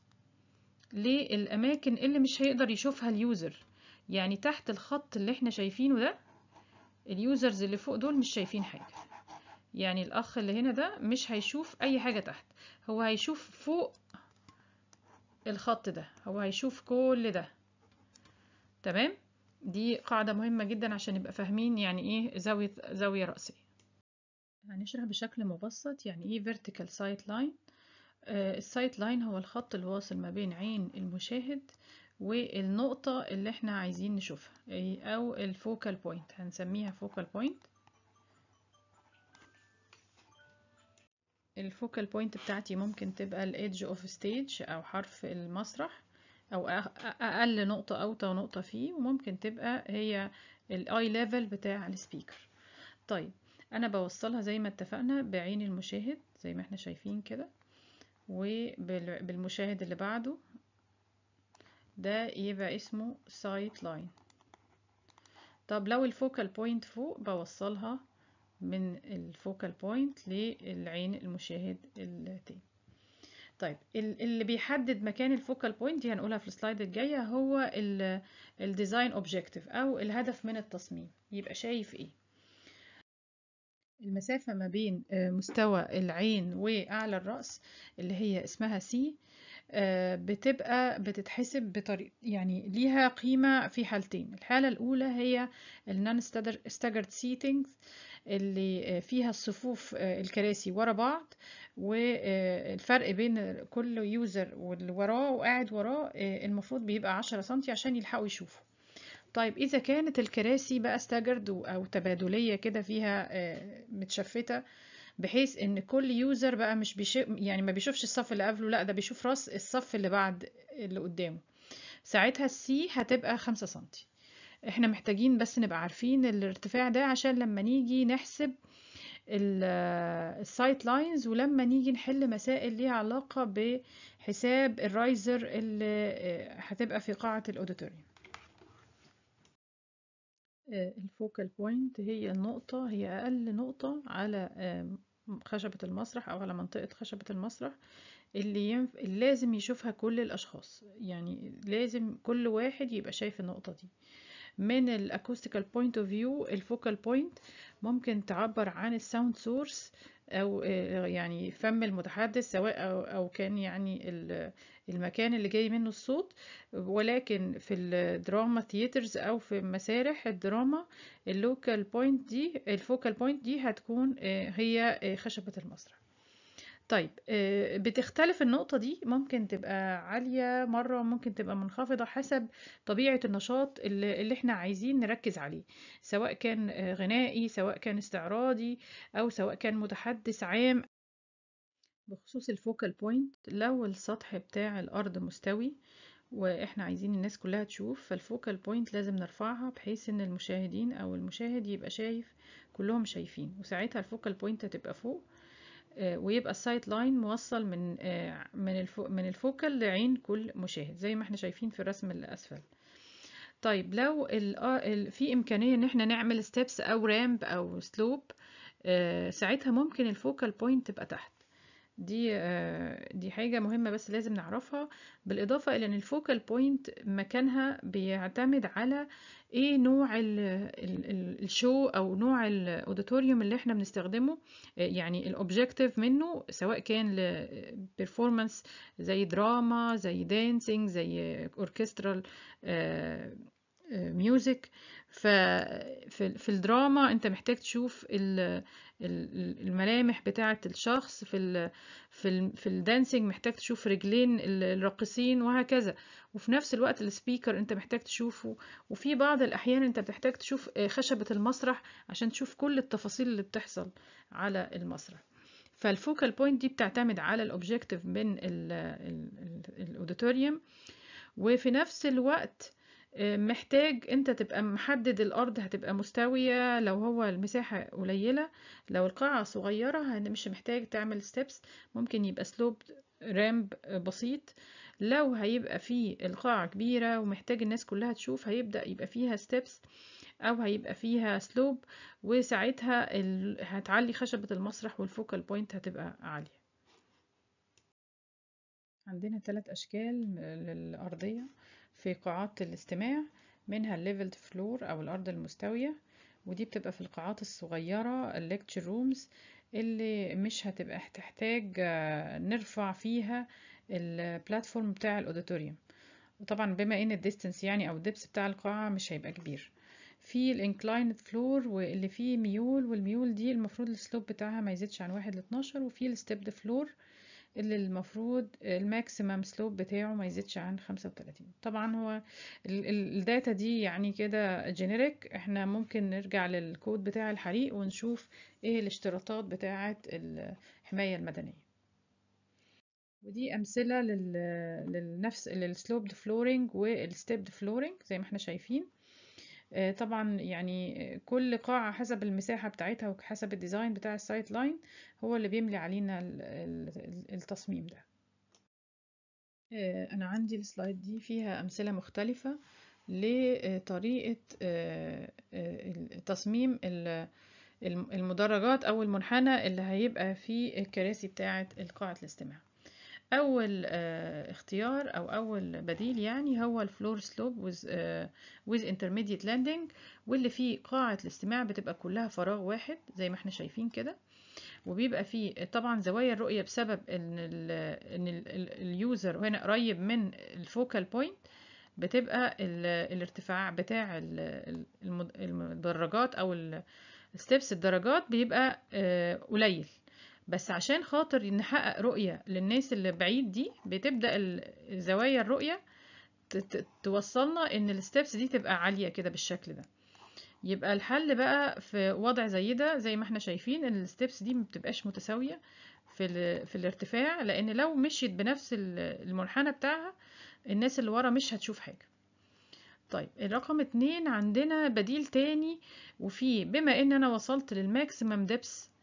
للأماكن اللي مش هيقدر يشوفها اليوزر يعني تحت الخط اللي احنا شايفينه ده اليوزرز اللي فوق دول مش شايفين حاجة يعني الأخ اللي هنا ده مش هيشوف أي حاجة تحت هو هيشوف فوق الخط ده هو هيشوف كل ده تمام دي قاعدة مهمة جدا عشان نبقى فاهمين يعني ايه زاوية زاوية رأسية هنشرح بشكل مبسط يعني ايه vertical sight line آه السايت لاين هو الخط الواصل ما بين عين المشاهد والنقطة اللي احنا عايزين نشوفها او الفوكال بوينت هنسميها فوكال بوينت الفوكال بوينت بتاعتي ممكن تبقى الادج اوف ستيج او حرف المسرح او اقل نقطة اوطى نقطة فيه وممكن تبقى هي الاي ليفل بتاع السبيكر طيب انا بوصلها زي ما اتفقنا بعين المشاهد زي ما احنا شايفين كده وبالمشاهد اللي بعده ده يبقى اسمه سايت لاين طب لو الفوكال بوينت فوق بوصلها من الفوكال بوينت للعين المشاهد التاني طيب اللي بيحدد مكان الفوكال بوينت دي هنقولها في السلايد الجايه هو الديزاين اوبجكتيف او الهدف من التصميم يبقى شايف ايه المسافة ما بين مستوى العين وأعلى الرأس اللي هي اسمها سي بتبقى بتتحسب بطريقة يعني ليها قيمة في حالتين الحالة الأولى هي النون staggered seating اللي فيها الصفوف الكراسي ورا بعض والفرق بين كل يوزر واللي وراه وقاعد وراه المفروض بيبقى عشرة سنتي عشان يلحقوا يشوفوا طيب إذا كانت الكراسي بقى استجرد أو تبادلية كده فيها متشفتة بحيث ان كل يوزر بقى مش بيشوف يعني ما بيشوفش الصف اللي قبله لا ده بيشوف راس الصف اللي بعد اللي قدامه ساعتها السي هتبقى خمسة سنتي احنا محتاجين بس نبقى عارفين الارتفاع ده عشان لما نيجي نحسب السايت لاينز ولما نيجي نحل مسائل ليها علاقة بحساب الرايزر اللي هتبقى في قاعة الاوديتوريوم الفوكال بوينت هي النقطة هي أقل نقطة على خشبة المسرح أو على منطقة خشبة المسرح اللي, ينف... اللي لازم يشوفها كل الأشخاص يعني لازم كل واحد يبقى شايف النقطة دي من الاكوستيكال بوينت اوف فيو الفوكال بوينت ممكن تعبر عن الساوند سورس او يعني فم المتحدث سواء أو, او كان يعني المكان اللي جاي منه الصوت ولكن في الدراما ثياترز او في مسارح الدراما اللوكال بوينت دي الفوكال بوينت دي هتكون هي خشبة المسرح طيب بتختلف النقطة دي ممكن تبقى عالية مرة ممكن تبقى منخفضة حسب طبيعة النشاط اللي احنا عايزين نركز عليه سواء كان غنائي سواء كان استعراضي أو سواء كان متحدث عام بخصوص الفوكال بوينت لو السطح بتاع الأرض مستوي واحنا عايزين الناس كلها تشوف فالفوكال بوينت لازم نرفعها بحيث ان المشاهدين او المشاهد يبقى شايف كلهم شايفين وساعتها الفوكال بوينت هتبقى فوق ويبقى السايت لاين موصل من من الفو من الفوكال لعين كل مشاهد زي ما احنا شايفين في الرسم اللي اسفل طيب لو ال في امكانيه ان احنا نعمل ستيبس او رامب او سلوب ساعتها ممكن الفوكال بوينت تبقى تحت دي دي حاجه مهمه بس لازم نعرفها بالاضافه الى ان الفوكال بوينت مكانها بيعتمد على ايه نوع ال ال الشو او نوع الاوديتوريوم اللي احنا بنستخدمه يعني الاوبجكتيف منه سواء كان لبرفورمانس زي دراما زي دانسينج زي اوركسترال ميوزك ففي في الدراما انت محتاج تشوف الملامح بتاعه الشخص في ال في ال في الدانسينج محتاج تشوف رجلين الراقصين وهكذا وفي نفس الوقت السبيكر انت محتاج تشوفه وفي بعض الاحيان انت بتحتاج تشوف خشبة المسرح عشان تشوف كل التفاصيل اللي بتحصل على المسرح فالفوكال بوينت دي بتعتمد على الاوبجكتيف من الاوديتوريوم وفي نفس الوقت محتاج انت تبقى محدد الارض هتبقى مستوية لو هو المساحة قليلة لو القاعة صغيرة مش محتاج تعمل ستيبس ممكن يبقى سلوب رامب بسيط لو هيبقى فيه القاعة كبيرة ومحتاج الناس كلها تشوف هيبدأ يبقى فيها ستيبس او هيبقى فيها سلوب وساعتها هتعلي خشبة المسرح والفوكال بوينت هتبقى عالية عندنا ثلاث اشكال للارضية في قاعات الاستماع منها الليفلد فلور او الارض المستوية ودي بتبقى في القاعات الصغيرة الليكتشر رومز اللي مش هتبقى تحتاج نرفع فيها البلاتفورم بتاع الاوديتوريوم وطبعا بما ان الديستنس يعني او الدبس بتاع القاعة مش هيبقى كبير في الانكلايند فلور واللي فيه ميول والميول دي المفروض السلوب بتاعها ما يزيدش عن واحد لاتناشر وفي الستيبد فلور اللي المفروض الماكسيمم سلوب بتاعه ما يزيدش عن خمسة وتلاتين طبعا هو الداتا دي يعني كده جينيريك احنا ممكن نرجع للكود بتاع الحريق ونشوف ايه الاشتراطات بتاعة الحماية المدنية ودي امثلة للنفس للسلوبد فلورنج والستيبد فلورنج زي ما احنا شايفين طبعا يعني كل قاعة حسب المساحة بتاعتها وحسب الديزاين بتاع السايت لاين هو اللي بيملي علينا التصميم ده أنا عندي السلايد دي فيها أمثلة مختلفة لطريقة تصميم المدرجات أو المنحنى اللي هيبقى في الكراسي بتاعة قاعة الاستماع اول اختيار او اول بديل يعني هو الفلور سلوب with with intermediate landing واللي فيه قاعة الاستماع بتبقى كلها فراغ واحد زي ما احنا شايفين كده وبيبقى فيه طبعا زوايا الرؤية بسبب ان ال ان اليوزر هنا قريب من الفوكال بوينت بتبقى ال الارتفاع بتاع المدرجات او الستبس الدرجات بيبقى قليل بس عشان خاطر نحقق رؤية للناس اللي بعيد دي بتبدأ زوايا الرؤية توصلنا ان الستبس دي تبقى عالية كده بالشكل ده يبقى الحل بقى في وضع زي ده زي ما احنا شايفين ان الستبس دي مبتبقاش متساوية في, في الارتفاع لان لو مشيت بنفس المنحنى بتاعها الناس اللي ورا مش هتشوف حاجة طيب الرقم اتنين عندنا بديل تاني وفيه بما ان انا وصلت للماكسيمم دبس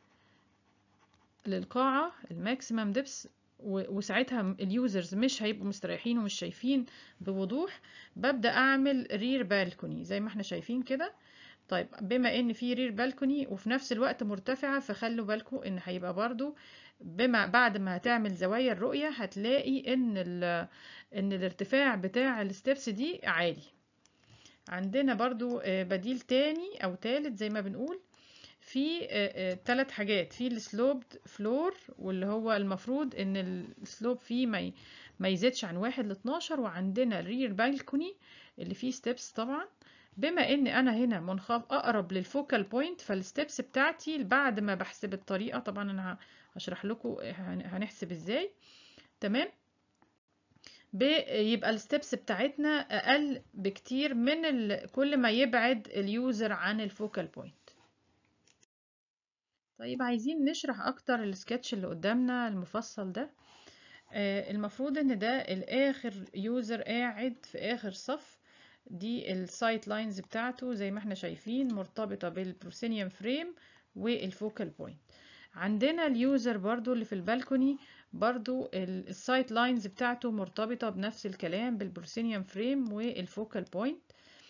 للقاعة الماكسيمم دبس وساعتها اليوزرز مش هيبقوا مستريحين ومش شايفين بوضوح ببدأ أعمل رير بالكوني زي ما احنا شايفين كده طيب بما ان في رير بالكوني وفي نفس الوقت مرتفعة فخلوا بالكم ان هيبقى برضو بما بعد ما هتعمل زوايا الرؤية هتلاقي ان ان الارتفاع بتاع الستبس دي عالي عندنا برضو بديل تاني او تالت زي ما بنقول في ثلاث حاجات في السلوبد فلور واللي هو المفروض ان السلوب فيه ما ما يزيدش عن واحد لاتناشر وعندنا الرير بالكوني اللي فيه ستيبس طبعا بما ان انا هنا منخفض اقرب للفوكال بوينت فالستيبس بتاعتي بعد ما بحسب الطريقه طبعا انا هشرح لكم هنحسب ازاي تمام بيبقى الستبس بتاعتنا اقل بكتير من كل ما يبعد اليوزر عن الفوكال بوينت طيب عايزين نشرح اكتر السكتش اللي قدامنا المفصل ده آه المفروض ان ده الاخر يوزر قاعد في اخر صف دي السايت لاينز بتاعته زي ما احنا شايفين مرتبطة بالبروسينيوم فريم والفوكال بوينت عندنا اليوزر برضو اللي في البالكوني برضو السايت لاينز بتاعته مرتبطة بنفس الكلام بالبروسينيوم فريم والفوكال بوينت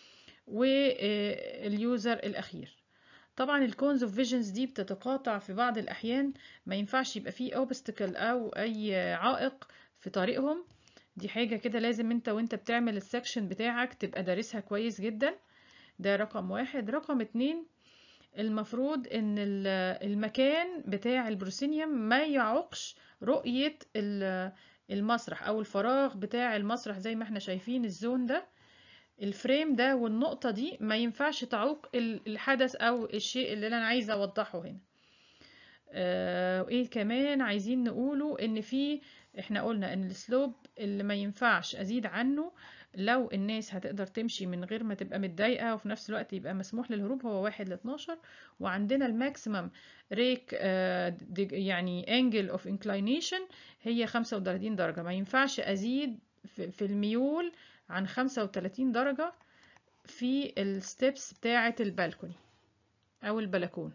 واليوزر الاخير طبعا الكونز اوف فيجنز دي بتتقاطع في بعض الاحيان ما ينفعش يبقى فيه اوبستكل او اي عائق في طريقهم دي حاجة كده لازم انت وانت بتعمل السكشن بتاعك تبقى دارسها كويس جدا ده رقم واحد رقم اتنين المفروض ان المكان بتاع البروسينيوم ما يعوقش رؤية المسرح او الفراغ بتاع المسرح زي ما احنا شايفين الزون ده الفريم ده والنقطة دي ما ينفعش تعوق الحدث او الشيء اللي انا عايزة اوضحه هنا آه وايه كمان عايزين نقوله ان في احنا قلنا ان السلوب اللي ما ينفعش ازيد عنه لو الناس هتقدر تمشي من غير ما تبقى متضايقة وفي نفس الوقت يبقى مسموح للهروب هو واحد لاتناشر وعندنا الماكسيمم ريك يعني انجل اوف انكلاينيشن هي خمسة وتلاتين درجة ما ينفعش ازيد في الميول عن خمسة وتلاتين درجة في الستبس بتاعة البالكوني او البلكون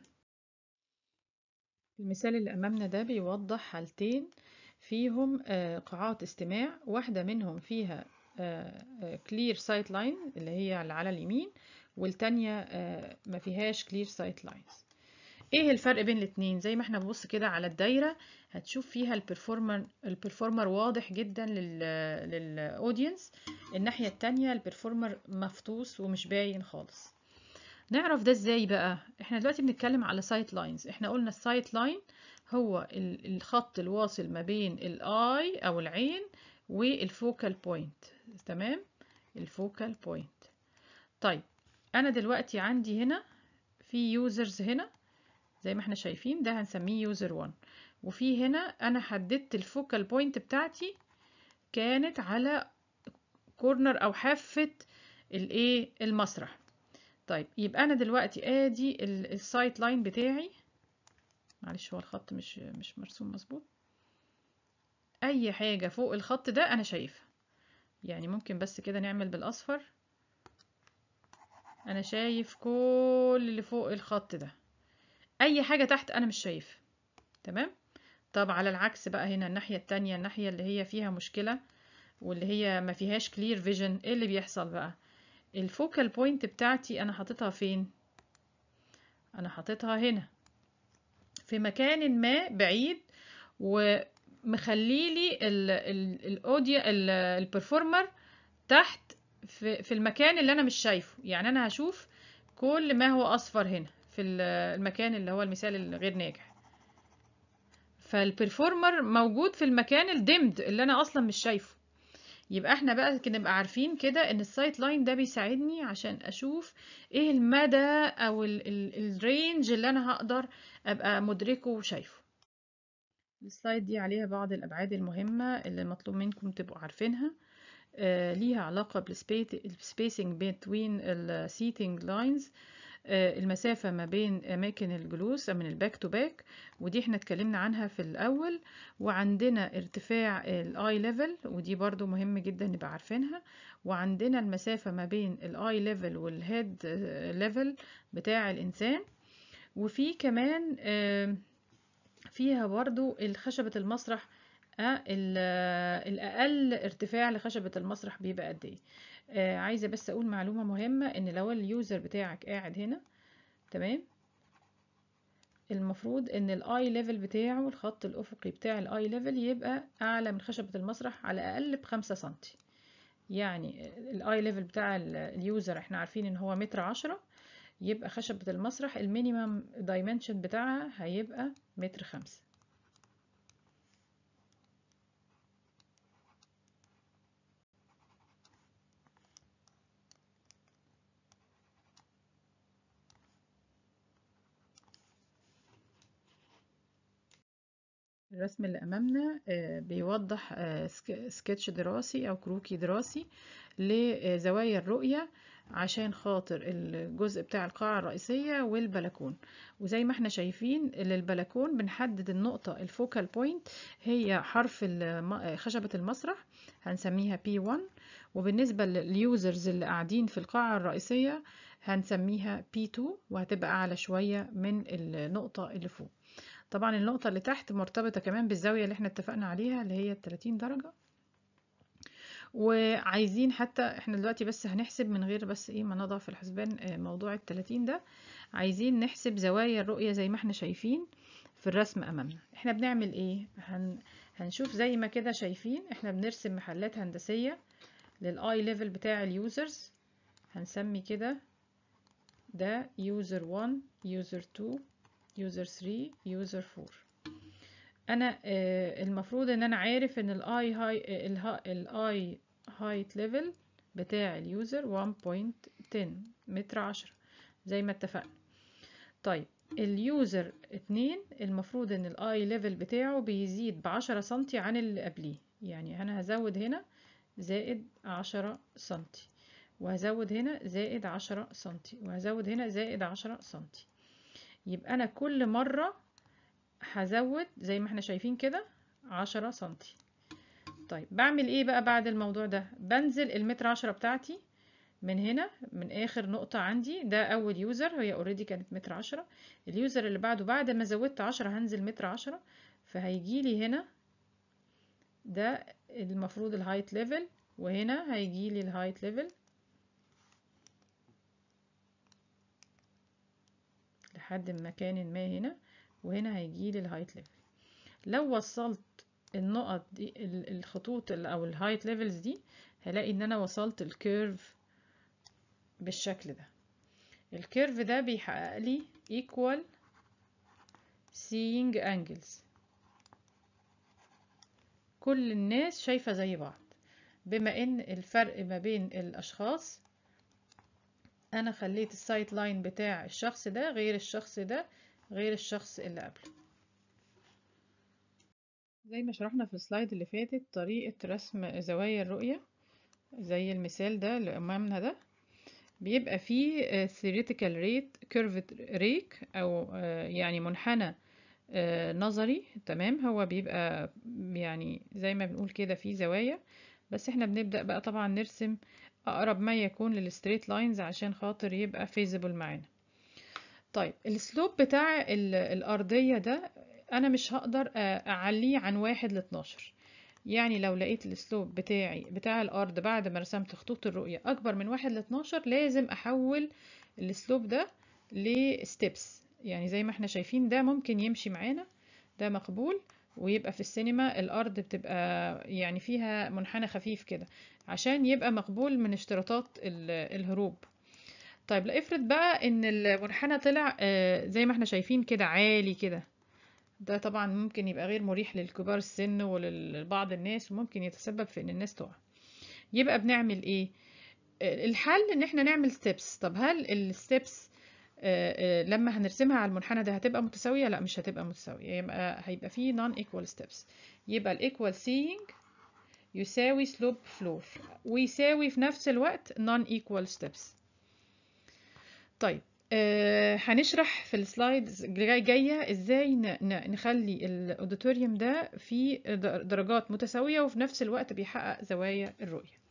المثال اللي امامنا ده بيوضح حالتين فيهم قاعات استماع واحدة منهم فيها كلير سايت لاين اللي هي اللي على اليمين والتانية ما فيهاش كلير سايت لاينز ايه الفرق بين الاتنين زي ما احنا بنبص كده على الدايرة هتشوف فيها البرفورمر البرفورمر واضح جدا لل للاودينس الناحية التانية البرفورمر مفطوس ومش باين خالص نعرف ده ازاي بقى احنا دلوقتي بنتكلم على سايت لاينز احنا قلنا السايت لاين هو الخط الواصل ما بين الاي او العين والفوكال بوينت تمام الفوكال بوينت طيب انا دلوقتي عندي هنا في يوزرز هنا زي ما احنا شايفين ده هنسميه يوزر 1 وفي هنا انا حددت الفوكال بوينت بتاعتي كانت على كورنر او حافة الايه المسرح طيب يبقى انا دلوقتي ادي السايت لاين بتاعي معلش هو الخط مش مش مرسوم مظبوط اي حاجة فوق الخط ده انا شايفها يعني ممكن بس كده نعمل بالاصفر انا شايف كل اللي فوق الخط ده اي حاجة تحت انا مش شايف تمام طب على العكس بقى هنا الناحية التانية الناحية اللي هي فيها مشكلة واللي هي ما فيهاش كلير فيجن ايه اللي بيحصل بقى الفوكال بوينت بتاعتي انا حاططها فين انا حاططها هنا في مكان ما بعيد ومخليلي الاوديو البرفورمر تحت في, في المكان اللي انا مش شايفه يعني انا هشوف كل ما هو اصفر هنا في المكان اللي هو المثال الغير ناجح فالبرفورمر موجود في المكان الدمد اللي انا اصلا مش شايفه يبقى احنا بقى نبقى عارفين كده ان السايت لاين ده بيساعدني عشان اشوف ايه المدى او الرينج اللي انا هقدر ابقى مدركه وشايفه السلايد دي عليها بعض الابعاد المهمة اللي مطلوب منكم تبقوا عارفينها آه ليها علاقة بالسبيسنج بين السيتنج لاينز المسافة ما بين أماكن الجلوس من الباك تو باك ودي احنا اتكلمنا عنها في الأول وعندنا ارتفاع الاي ليفل ودي برضو مهم جدا نبقى عارفينها وعندنا المسافة ما بين الاي ليفل والهيد ليفل بتاع الإنسان وفي كمان فيها برضو خشبة المسرح الأقل ارتفاع لخشبة المسرح بيبقى قد ايه آه عايزة بس أقول معلومة مهمة إن لو اليوزر بتاعك قاعد هنا تمام المفروض إن الآي ليفل بتاعه الخط الأفقي بتاع الآي ليفل يبقى أعلى من خشبة المسرح على الأقل بخمسة سنتي يعني الآي ليفل بتاع اليوزر احنا عارفين إن هو متر عشرة يبقى خشبة المسرح المينيمم دايمنشن بتاعها هيبقى متر خمسة الرسم اللي أمامنا بيوضح سكتش دراسي أو كروكي دراسي لزوايا الرؤية عشان خاطر الجزء بتاع القاعة الرئيسية والبلكون وزي ما احنا شايفين للبلكون بنحدد النقطة الفوكال بوينت هي حرف خشبة المسرح هنسميها P1 وبالنسبة لليوزرز اللي قاعدين في القاعة الرئيسية هنسميها P2 وهتبقى أعلى شوية من النقطة اللي فوق طبعا النقطة اللي تحت مرتبطة كمان بالزاوية اللي احنا اتفقنا عليها اللي هي 30 درجة وعايزين حتى احنا دلوقتي بس هنحسب من غير بس ايه ما نضع في الحسبان موضوع التلاتين ده عايزين نحسب زوايا الرؤية زي ما احنا شايفين في الرسم امامنا احنا بنعمل ايه هن هنشوف زي ما كده شايفين احنا بنرسم محلات هندسية للاي ليفل بتاع اليوزرز هنسمي كده ده يوزر 1 يوزر 2 يوزر 3 يوزر 4 انا المفروض ان انا عارف ان الاي هاي الاي هايت ليفل بتاع اليوزر 1.10 متر عشرة زي ما اتفقنا طيب اليوزر 2 المفروض ان الاي ليفل بتاعه بيزيد بعشرة سنتي عن اللي قبليه يعني انا هزود هنا زائد عشرة سنتي وهزود هنا زائد عشرة سنتي وهزود هنا زائد عشرة سنتي يبقى أنا كل مرة هزود زي ما احنا شايفين كده عشرة سنتي طيب بعمل ايه بقى بعد الموضوع ده بنزل المتر عشرة بتاعتي من هنا من اخر نقطة عندي ده اول يوزر هي اوريدي كانت متر عشرة اليوزر اللي بعده بعد ما زودت عشرة هنزل متر عشرة فهيجي لي هنا ده المفروض الهايت ليفل وهنا هيجي لي الهايت ليفل لحد مكان ما هنا وهنا هيجي لي الهايت ليفل لو وصلت النقط دي الخطوط او الهايت ليفلز دي هلاقي ان انا وصلت الكيرف بالشكل ده الكيرف ده بيحقق لي equal seeing angles كل الناس شايفة زي بعض بما ان الفرق ما بين الاشخاص انا خليت السايت لاين بتاع الشخص ده غير الشخص ده غير الشخص اللي قبله زي ما شرحنا في السلايد اللي فاتت طريقة رسم زوايا الرؤية زي المثال ده اللي امامنا ده بيبقى فيه theoretical rate curved rake او يعني منحنى نظري تمام هو بيبقى يعني زي ما بنقول كده فيه زوايا بس احنا بنبدأ بقى طبعا نرسم اقرب ما يكون للستريت لاينز عشان خاطر يبقى feasible معانا طيب السلوب بتاع الارضية ده انا مش هقدر اعليه عن واحد لاتناشر يعني لو لقيت السلوب بتاعي بتاع الارض بعد ما رسمت خطوط الرؤية اكبر من واحد لاتناشر لازم احول السلوب ده لستبس يعني زي ما احنا شايفين ده ممكن يمشي معانا ده مقبول ويبقى في السينما الارض بتبقى يعني فيها منحنى خفيف كده عشان يبقى مقبول من اشتراطات الهروب طيب لا افرض بقى ان المنحنى طلع زي ما احنا شايفين كده عالي كده ده طبعا ممكن يبقى غير مريح للكبار السن ولبعض الناس وممكن يتسبب في ان الناس تقع يبقى بنعمل ايه الحل ان احنا نعمل ستيبس طب هل الستيبس لما هنرسمها على المنحنى ده هتبقى متساوية لا مش هتبقى متساوية يبقى هيبقى فيه non equal steps يبقى ال equal seeing يساوي slope floor ويساوي في نفس الوقت non equal steps طيب آه هنشرح في السلايدز جاية ازاي نخلي الاوديتوريوم ده فيه درجات متساوية وفي نفس الوقت بيحقق زوايا الرؤية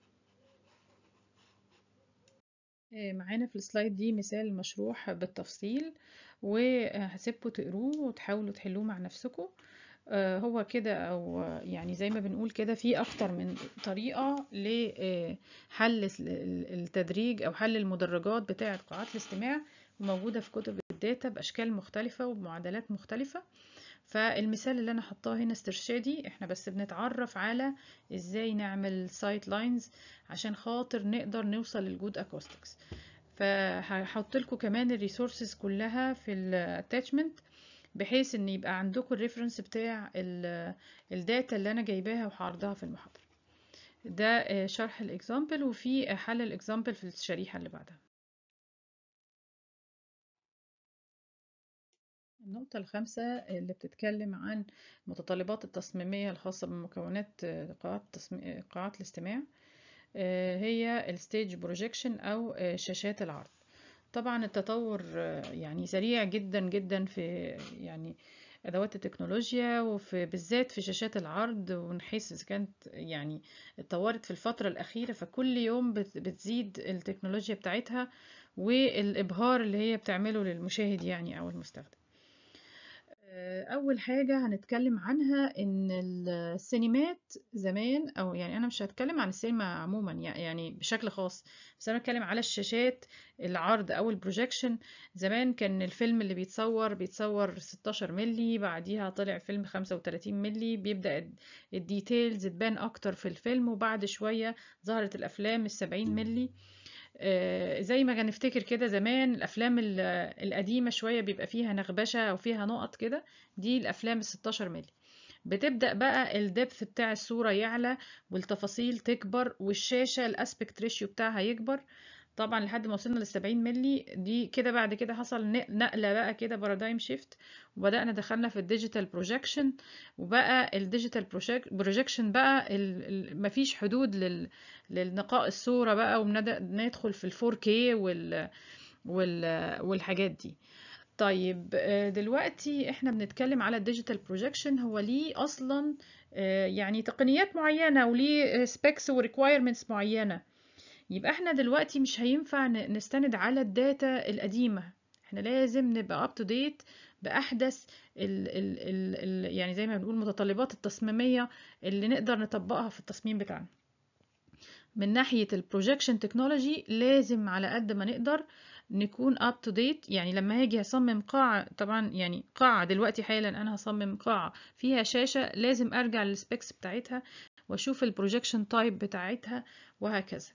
آه معانا في السلايد دي مثال مشروح بالتفصيل وهسيبكم تقروه وتحاولوا تحلوه مع نفسكم آه هو كده او يعني زي ما بنقول كده في اكتر من طريقة لحل التدريج او حل المدرجات بتاعة قاعات الاستماع موجودة في كتب الداتا باشكال مختلفة وبمعادلات مختلفة فالمثال اللي انا حطاه هنا استرشادي احنا بس بنتعرف على ازاي نعمل سايت لاينز عشان خاطر نقدر نوصل للجود اكوستكس فهحط لكم كمان الريسورسز كلها في الاتاتشمنت بحيث ان يبقى عندكم الريفرنس بتاع الداتا اللي انا جايباها وهعرضها في المحاضرة ده شرح الاكزامبل وفي حل الاكزامبل في الشريحة اللي بعدها النقطة الخامسة اللي بتتكلم عن المتطلبات التصميمية الخاصة بمكونات قاعات, تصمي... قاعات الاستماع هي الستيج بروجيكشن أو شاشات العرض طبعا التطور يعني سريع جدا جدا في يعني ادوات التكنولوجيا وفي بالذات في شاشات العرض ونحس اذا كانت يعني اتطورت في الفتره الاخيره فكل يوم بتزيد التكنولوجيا بتاعتها والابهار اللي هي بتعمله للمشاهد يعني او المستخدم اول حاجه هنتكلم عنها ان السينمات زمان او يعني انا مش هتكلم عن السينما عموما يعني بشكل خاص بس انا بتكلم على الشاشات العرض او البروجيكشن زمان كان الفيلم اللي بيتصور بيتصور 16 ملي بعديها طلع فيلم 35 ملي بيبدا الديتيلز تبان اكتر في الفيلم وبعد شويه ظهرت الافلام ال70 ملي زي ما نفتكر كده زمان الافلام القديمه شويه بيبقى فيها نغبشه او فيها نقط كده دي الافلام ال 16 مللي بتبدا بقى الدبث بتاع الصوره يعلى والتفاصيل تكبر والشاشه الاسبكت ريشيو بتاعها يكبر طبعا لحد ما وصلنا للسبعين ملي دي كده بعد كده حصل نقلة بقى كده بارادايم شيفت وبدأنا دخلنا في الديجيتال بروجيكشن وبقى الديجيتال بروجيكشن بقى ال ال مفيش حدود لل للنقاء الصورة بقى وندخل في الفور كي وال وال والحاجات دي طيب دلوقتي احنا بنتكلم على الديجيتال بروجيكشن هو ليه اصلا يعني تقنيات معينة وليه سبيكس وريكوايرمنتس معينة يبقى احنا دلوقتي مش هينفع نستند على الداتا القديمة احنا لازم نبقى up to date بأحدث ال ال ال ال يعني زي ما بنقول متطلبات التصميمية اللي نقدر نطبقها في التصميم بتاعنا من ناحية البروجيكشن تكنولوجي لازم على قد ما نقدر نكون up to date يعني لما هاجي هصمم قاعة طبعا يعني قاعة دلوقتي حالا أنا هصمم قاعة فيها شاشة لازم أرجع للسبيكس بتاعتها وأشوف البروجيكشن تايب بتاعتها وهكذا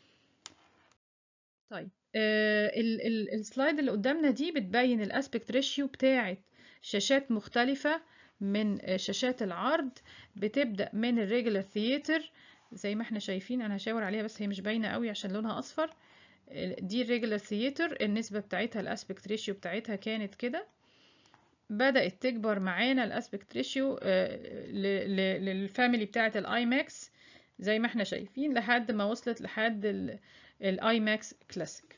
طيب آه السلايد اللي قدامنا دي بتبين الاسبكت ريشيو بتاعت شاشات مختلفة من شاشات العرض بتبدأ من الريجولار ثياتر زي ما احنا شايفين انا هشاور عليها بس هي مش باينة قوي عشان لونها اصفر دي الريجولار ثياتر النسبة بتاعتها الاسبكت ريشيو بتاعتها كانت كده بدأت تكبر معانا الاسبكت ريشيو للفاميلي بتاعت الاي ماكس زي ما احنا شايفين لحد ما وصلت لحد الاي ماكس كلاسيك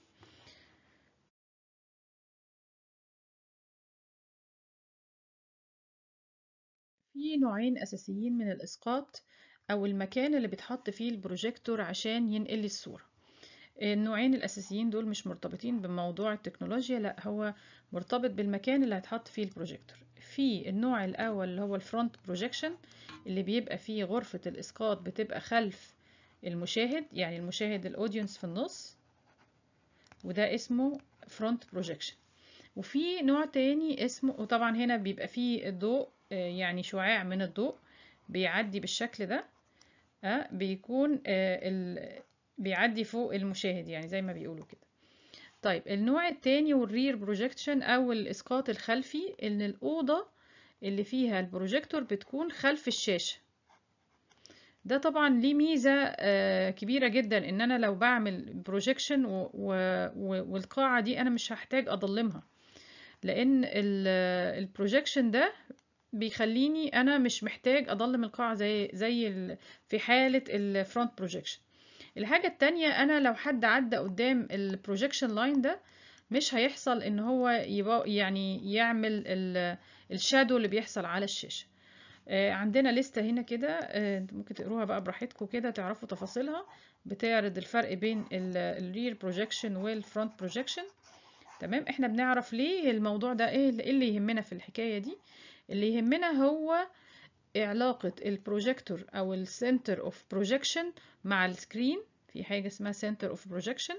في نوعين اساسيين من الاسقاط او المكان اللي بيتحط فيه البروجيكتور عشان ينقل لي الصوره النوعين الاساسيين دول مش مرتبطين بموضوع التكنولوجيا لا هو مرتبط بالمكان اللي هيتحط فيه البروجيكتور في النوع الاول اللي هو الفرونت بروجيكشن اللي بيبقى فيه غرفه الاسقاط بتبقى خلف المشاهد يعني المشاهد الاودينس في النص وده اسمه فرونت بروجيكشن وفي نوع تاني اسمه وطبعا هنا بيبقى فيه الضوء يعني شعاع من الضوء بيعدي بالشكل ده أه بيكون أه بيعدي فوق المشاهد يعني زي ما بيقولوا كده طيب النوع التاني والرير بروجيكشن او الاسقاط الخلفي ان الاوضه اللي فيها البروجيكتور بتكون خلف الشاشه ده طبعا ليه ميزة كبيرة جدا ان انا لو بعمل بروجيكشن والقاعة دي انا مش هحتاج اضلمها لان البروجيكشن ده بيخليني انا مش محتاج اضلم القاعة زي زي في حالة الفرونت بروجيكشن الحاجة التانية انا لو حد عدى قدام البروجيكشن لاين ده مش هيحصل ان هو يعني يعمل الشادو اللي بيحصل على الشاشة عندنا لستة هنا كده ممكن تقروها بقى براحتكم كده تعرفوا تفاصيلها بتعرض الفرق بين الرير بروجيكشن والفرونت بروجيكشن تمام احنا بنعرف ليه الموضوع ده ايه اللي يهمنا في الحكاية دي اللي يهمنا هو علاقة البروجيكتور او السنتر اوف بروجيكشن مع السكرين في حاجة اسمها سنتر اوف بروجيكشن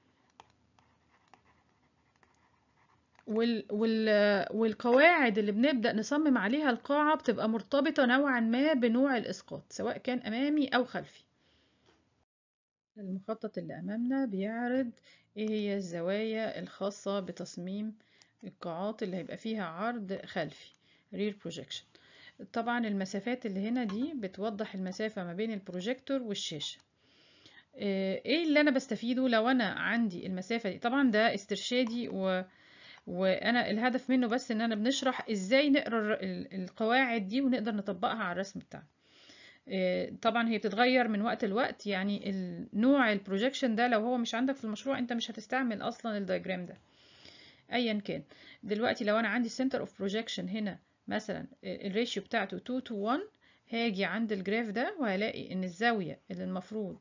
وال وال والقواعد اللي بنبدأ نصمم عليها القاعة بتبقى مرتبطة نوعا ما بنوع الإسقاط سواء كان أمامي أو خلفي المخطط اللي أمامنا بيعرض إيه هي الزوايا الخاصة بتصميم القاعات اللي هيبقى فيها عرض خلفي rear projection طبعا المسافات اللي هنا دي بتوضح المسافة ما بين البروجيكتور والشاشة ايه اللي انا بستفيده لو انا عندي المسافة دي طبعا ده استرشادي و وانا الهدف منه بس ان انا بنشرح ازاي نقرا القواعد دي ونقدر نطبقها على الرسم بتاعنا طبعا هي بتتغير من وقت لوقت يعني نوع البروجيكشن ده لو هو مش عندك في المشروع انت مش هتستعمل اصلا الدايجرام ده ايا كان دلوقتي لو انا عندي سنتر اوف بروجيكشن هنا مثلا الريشيو بتاعته 2 to 1 هاجي عند الجراف ده وهلاقي ان الزاوية اللي المفروض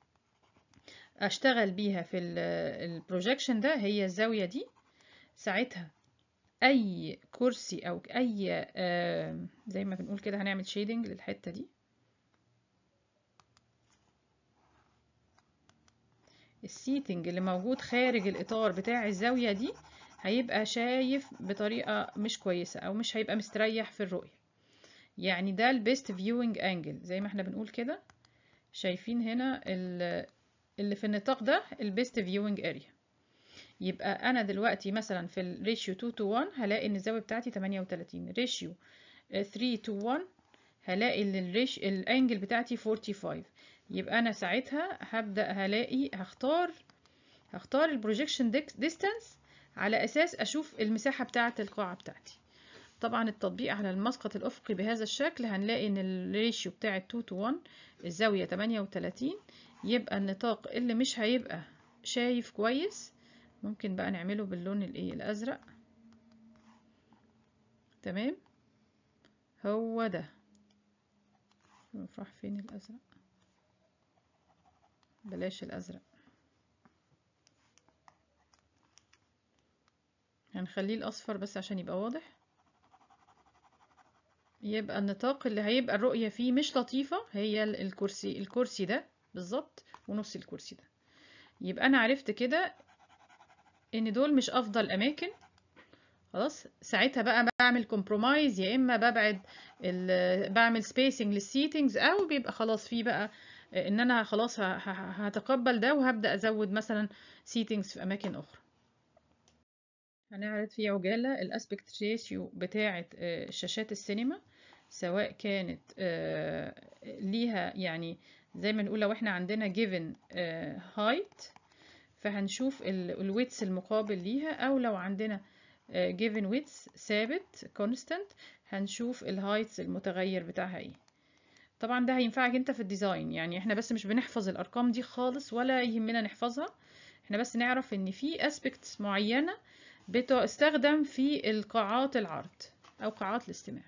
اشتغل بيها في البروجيكشن ده هي الزاوية دي ساعتها اي كرسي او اي آه زي ما بنقول كده هنعمل شيدنج للحتة دي السيتنج اللي موجود خارج الاطار بتاع الزاوية دي هيبقى شايف بطريقة مش كويسة او مش هيبقى مستريح في الرؤية يعني ده البيست فيوينج انجل زي ما احنا بنقول كده شايفين هنا اللي في النطاق ده البيست فيوينج اريا يبقى انا دلوقتي مثلا في الريشيو 2 to 1 هلاقي ان الزاويه بتاعتي 38 ريشيو 3 to 1 هلاقي ان الريش الانجل بتاعتي 45 يبقى انا ساعتها هبدا هلاقي هختار هختار البروجيكشن ديستانس على اساس اشوف المساحه بتاعه القاعه بتاعتي طبعا التطبيق على المسقط الافقي بهذا الشكل هنلاقي ان الريشيو بتاع 2 to 1 الزاويه 38 يبقى النطاق اللي مش هيبقى شايف كويس ممكن بقى نعمله باللون الايه الازرق تمام هو ده راح فين الازرق بلاش الازرق هنخليه الاصفر بس عشان يبقى واضح يبقى النطاق اللي هيبقى الرؤية فيه مش لطيفة هي الكرسي الكرسي ده بالظبط ونص الكرسي ده يبقى انا عرفت كده ان دول مش افضل اماكن خلاص ساعتها بقى بعمل كومبرومايز يا اما ببعد بعمل سبيسنج للسيتنجز او بيبقى خلاص في بقى ان انا خلاص هتقبل ده وهبدا ازود مثلا سيتنجز في اماكن اخرى هنعرض في عجاله الاسبكت ريشيو بتاعه شاشات السينما سواء كانت ليها يعني زي ما نقول لو احنا عندنا given height فهنشوف الويتس المقابل ليها او لو عندنا given width ثابت constant هنشوف الهايتس المتغير بتاعها ايه طبعا ده هينفعك انت في الديزاين يعني احنا بس مش بنحفظ الارقام دي خالص ولا يهمنا نحفظها احنا بس نعرف ان في aspects معينة بتستخدم في القاعات العرض او قاعات الاستماع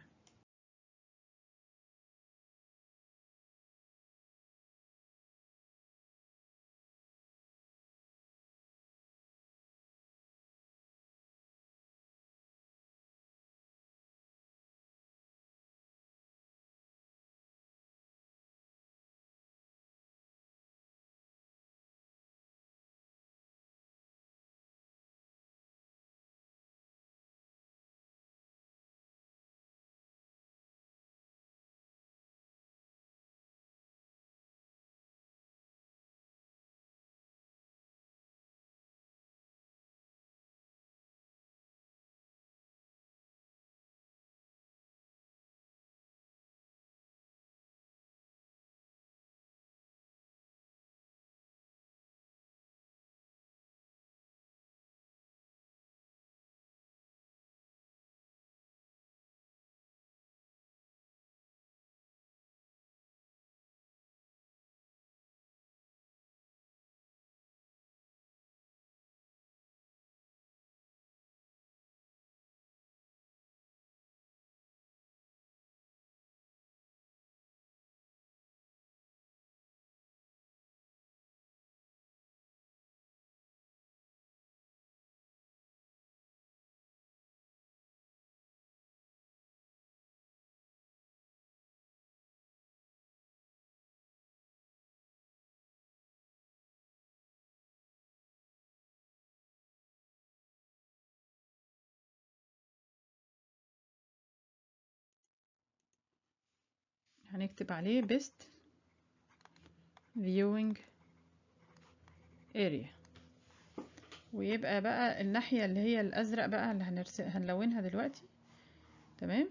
هنكتب عليه best viewing area ويبقى بقى الناحية اللي هي الأزرق بقى اللي هنرس... هنلونها دلوقتي تمام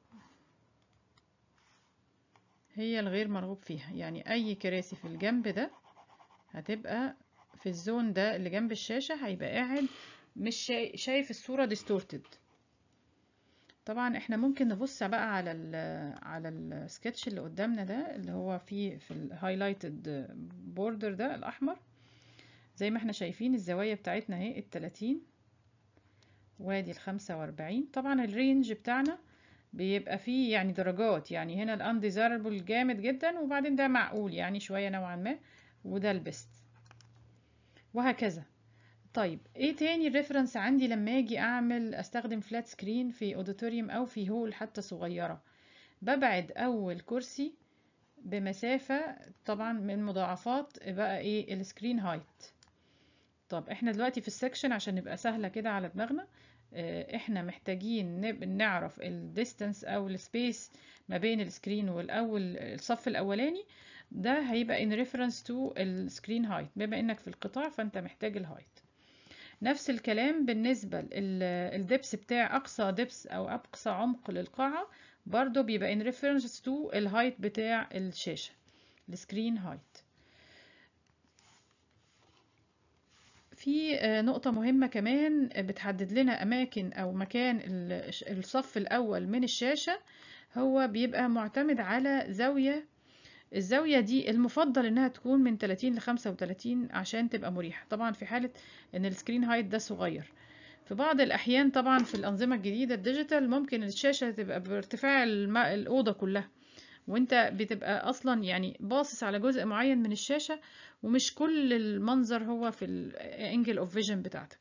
هي الغير مرغوب فيها يعني أي كراسي في الجنب ده هتبقى في الزون ده اللي جنب الشاشة هيبقى قاعد مش شايف, شايف الصورة ديستورتد طبعا احنا ممكن نبص بقى على ال على السكتش اللي قدامنا ده اللي هو فيه في الهايلايتد بوردر ده الاحمر زي ما احنا شايفين الزوايا بتاعتنا اهي التلاتين وادي الخمسة واربعين طبعا الرينج بتاعنا بيبقى فيه يعني درجات يعني هنا الانديزيربل جامد جدا وبعدين ده معقول يعني شوية نوعا ما وده البست وهكذا طيب ايه تاني الريفرنس عندي لما اجي اعمل استخدم فلات سكرين في اوديتوريوم او في هول حتى صغيرة ببعد اول كرسي بمسافة طبعا من مضاعفات بقى ايه السكرين هايت طب احنا دلوقتي في السكشن عشان نبقى سهلة كده على دماغنا احنا محتاجين نعرف الديستانس او السبيس ما بين السكرين والاول الصف الاولاني ده هيبقى in reference to السكرين هايت بما انك في القطاع فانت محتاج الهايت نفس الكلام بالنسبة للدبس بتاع أقصى دبس أو أقصى عمق للقاعة برضو بيبقى in reference to الهايت بتاع الشاشة السكرين هايت في آه، نقطة مهمة كمان بتحدد لنا أماكن أو مكان ال- الصف الأول من الشاشة هو بيبقى معتمد على زاوية الزاوية دي المفضل إنها تكون من 30 ل 35 عشان تبقى مريحة طبعا في حالة إن السكرين هايت ده صغير في بعض الأحيان طبعا في الأنظمة الجديدة الديجيتال ممكن الشاشة تبقى بارتفاع الم- الأوضة كلها وانت بتبقى اصلا يعني باصص على جزء معين من الشاشة ومش كل المنظر هو في الانجل اوف فيجن بتاعتك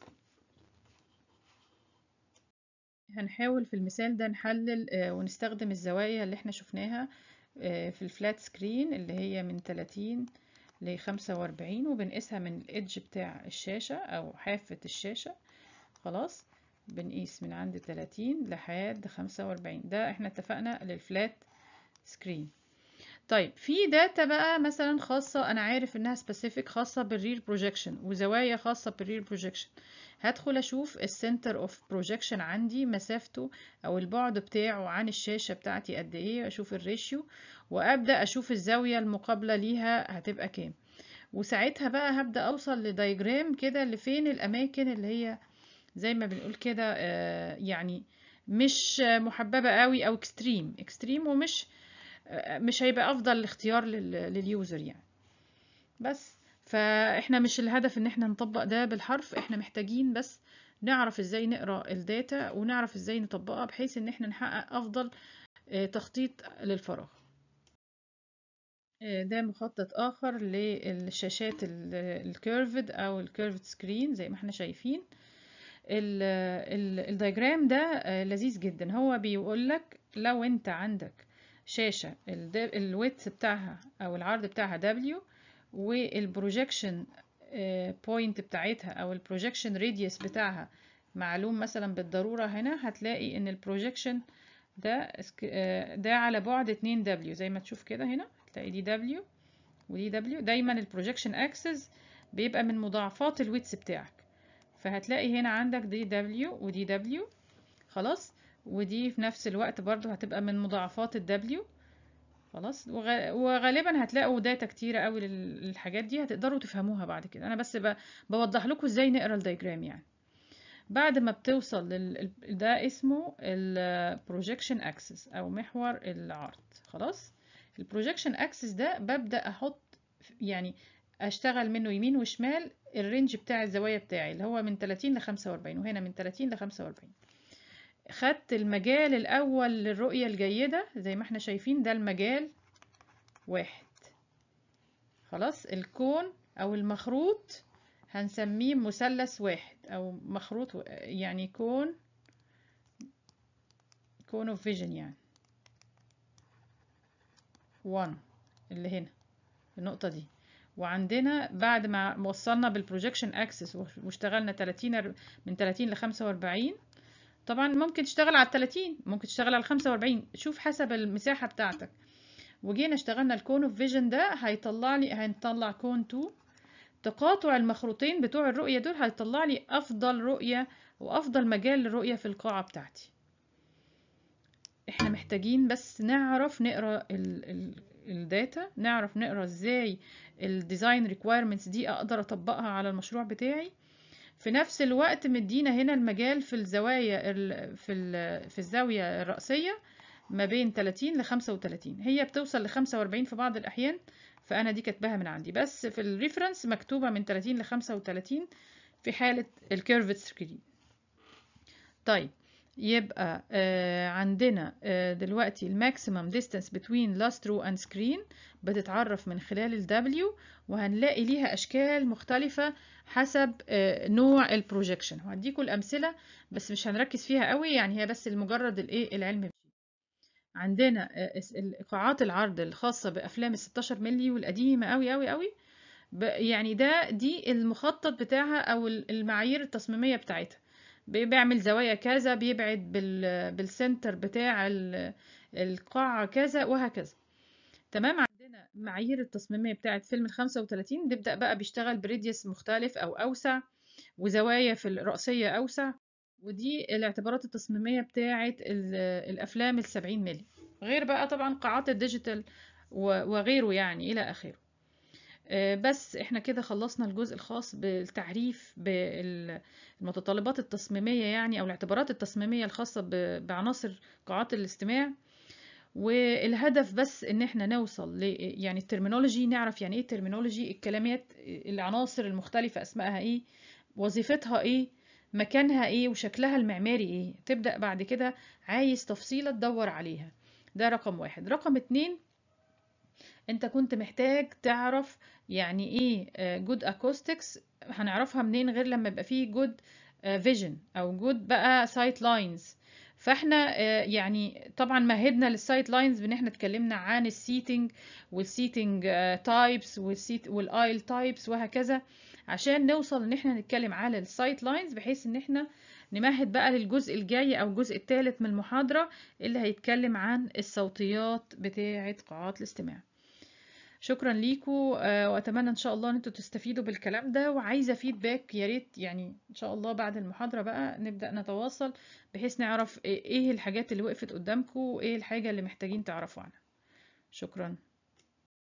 هنحاول في المثال ده نحلل آه، ونستخدم الزوايا اللي احنا شفناها آه، في الفلات سكرين اللي هي من 30 ل 45 وبنقيسها من الإدج بتاع الشاشة أو حافة الشاشة خلاص بنقيس من عند 30 لحد 45 ده احنا اتفقنا للفلات سكرين طيب في داتا بقى مثلا خاصة أنا عارف إنها سبيسيفيك خاصة بالرير بروجيكشن وزوايا خاصة بالرير بروجيكشن هدخل أشوف السنتر اوف بروجيكشن عندي مسافته أو البعد بتاعه عن الشاشة بتاعتي قد إيه أشوف الريشيو وأبدأ أشوف الزاوية المقابلة ليها هتبقى كام وساعتها بقى هبدأ أوصل لدايجرام كده لفين الأماكن اللي هي زي ما بنقول كده آه، يعني مش محببة قوي أو اكستريم اكستريم ومش مش هيبقى افضل اختيار لل- لليوزر يعني بس فاحنا مش الهدف ان احنا نطبق ده بالحرف احنا محتاجين بس نعرف ازاي نقرا الداتا ونعرف ازاي نطبقها بحيث ان احنا نحقق افضل آه، تخطيط للفراغ آه، ده مخطط اخر للشاشات الكيرفد او الكيرفد سكرين زي ما احنا شايفين ال- ال- الدياجرام ده آه، لذيذ جدا هو بيقول لك لو انت عندك شاشة الويدث بتاعها او العرض بتاعها W والبروجيكشن بوينت بتاعتها او البروجيكشن راديوس بتاعها معلوم مثلا بالضرورة هنا هتلاقي ان البروجيكشن ده اسك- آه، ده على بعد 2 W زي ما تشوف كده هنا هتلاقي دي W ودي W دايما البروجيكشن اكسس بيبقى من مضاعفات الويدث بتاعك فهتلاقي هنا عندك دي دبليو ودي دبليو خلاص ودي في نفس الوقت برضو هتبقى من مضاعفات الدبليو خلاص وغ- وغالبا هتلاقوا داتا كتيرة قوي لل- للحاجات دي هتقدروا تفهموها بعد كده انا بس ب- بوضح لكم ازاي نقرا الدياجرام يعني بعد ما بتوصل لل... ال- ده اسمه البروجيكشن اكسس او محور العرض خلاص البروجيكشن اكسس ده ببدأ احط يعني اشتغل منه يمين وشمال الرينج بتاع الزوايا بتاعي اللي هو من 30 ل 45 وهنا من 30 ل 45 خدت المجال الاول للرؤية الجيدة زي ما احنا شايفين ده المجال واحد خلاص الكون او المخروط هنسميه مثلث واحد او مخروط و- يعني كون كون اوف فيجن يعني 1 اللي هنا النقطة دي وعندنا بعد ما وصلنا بالبروجيكشن اكسس واشتغلنا 30 أر- من 30 ل 45 طبعا ممكن تشتغل على 30 ممكن تشتغل على 45 شوف حسب المساحة بتاعتك وجينا اشتغلنا الكون اوف فيجن ده هيطلع لي هنطلع كون 2 تقاطع المخروطين بتوع الرؤية دول هيطلع لي أفضل رؤية وأفضل مجال للرؤية في القاعة بتاعتي احنا محتاجين بس نعرف نقرا ال ال الداتا نعرف نقرا ازاي الديزاين ريكويرمنتس دي اقدر اطبقها على المشروع بتاعي في نفس الوقت مدينا هنا المجال في الزوايا ال في ال في الزاوية الرأسية ما بين 30 ل 35 هي بتوصل ل 45 في بعض الأحيان فأنا دي كاتباها من عندي بس في الريفرنس مكتوبة من 30 ل 35 في حالة الكيرفت سكرين طيب يبقى آه عندنا آه دلوقتي الماكسيمم distance between last row and screen بتتعرف من خلال ال W وهنلاقي ليها أشكال مختلفة حسب آه نوع البروجيكشن وهديكم الأمثلة بس مش هنركز فيها قوي يعني هي بس لمجرد الايه العلم بيه. عندنا آه اس- ال- قاعات العرض الخاصة بأفلام ال 16 مللي والقديمة قوي قوي قوي ب- يعني ده دي المخطط بتاعها أو ال- المعايير التصميمية بتاعتها بي- بيعمل زوايا كذا بيبعد بال بالسنتر بتاع ال- القاعة كذا وهكذا تمام عندنا معايير التصميمية بتاعت فيلم ال 35 بيبدأ بقى بيشتغل بريديوس مختلف أو أوسع وزوايا في الرأسية أوسع ودي الاعتبارات التصميمية بتاعت ال- الأفلام ال 70 مللي غير بقى طبعا قاعات الديجيتال و- وغيره يعني إلى آخره آه، بس احنا كده خلصنا الجزء الخاص بالتعريف بالمتطلبات التصميمية يعني او الاعتبارات التصميمية الخاصة ب- بعناصر قاعات الاستماع والهدف بس ان احنا نوصل ل يعني الترمينولوجي نعرف يعني ايه الترمينولوجي الكلمات العناصر المختلفة اسمائها ايه وظيفتها ايه مكانها ايه وشكلها المعماري ايه تبدأ بعد كده عايز تفصيلة تدور عليها ده رقم واحد رقم اتنين انت كنت محتاج تعرف يعني ايه جود اكوستكس هنعرفها منين غير لما يبقى فيه جود فيجن او جود بقى سايت لاينز فاحنا آه، يعني طبعا مهدنا للسايت لاينز بان احنا اتكلمنا عن السيتنج والسيتنج تايبس والسيت والايل تايبس وهكذا عشان نوصل ان احنا نتكلم على السايت لاينز بحيث ان احنا نمهد بقى للجزء الجاي او الجزء الثالث من المحاضرة اللي هيتكلم عن الصوتيات بتاعة قاعات الاستماع شكرا ليكم آه، واتمنى ان شاء الله ان انتوا تستفيدوا بالكلام ده وعايزه فيدباك يا ريت يعني ان شاء الله بعد المحاضره بقى نبدا نتواصل بحيث نعرف ايه إيه الحاجات اللي وقفت قدامكم وايه الحاجه اللي محتاجين تعرفوا عنها شكرا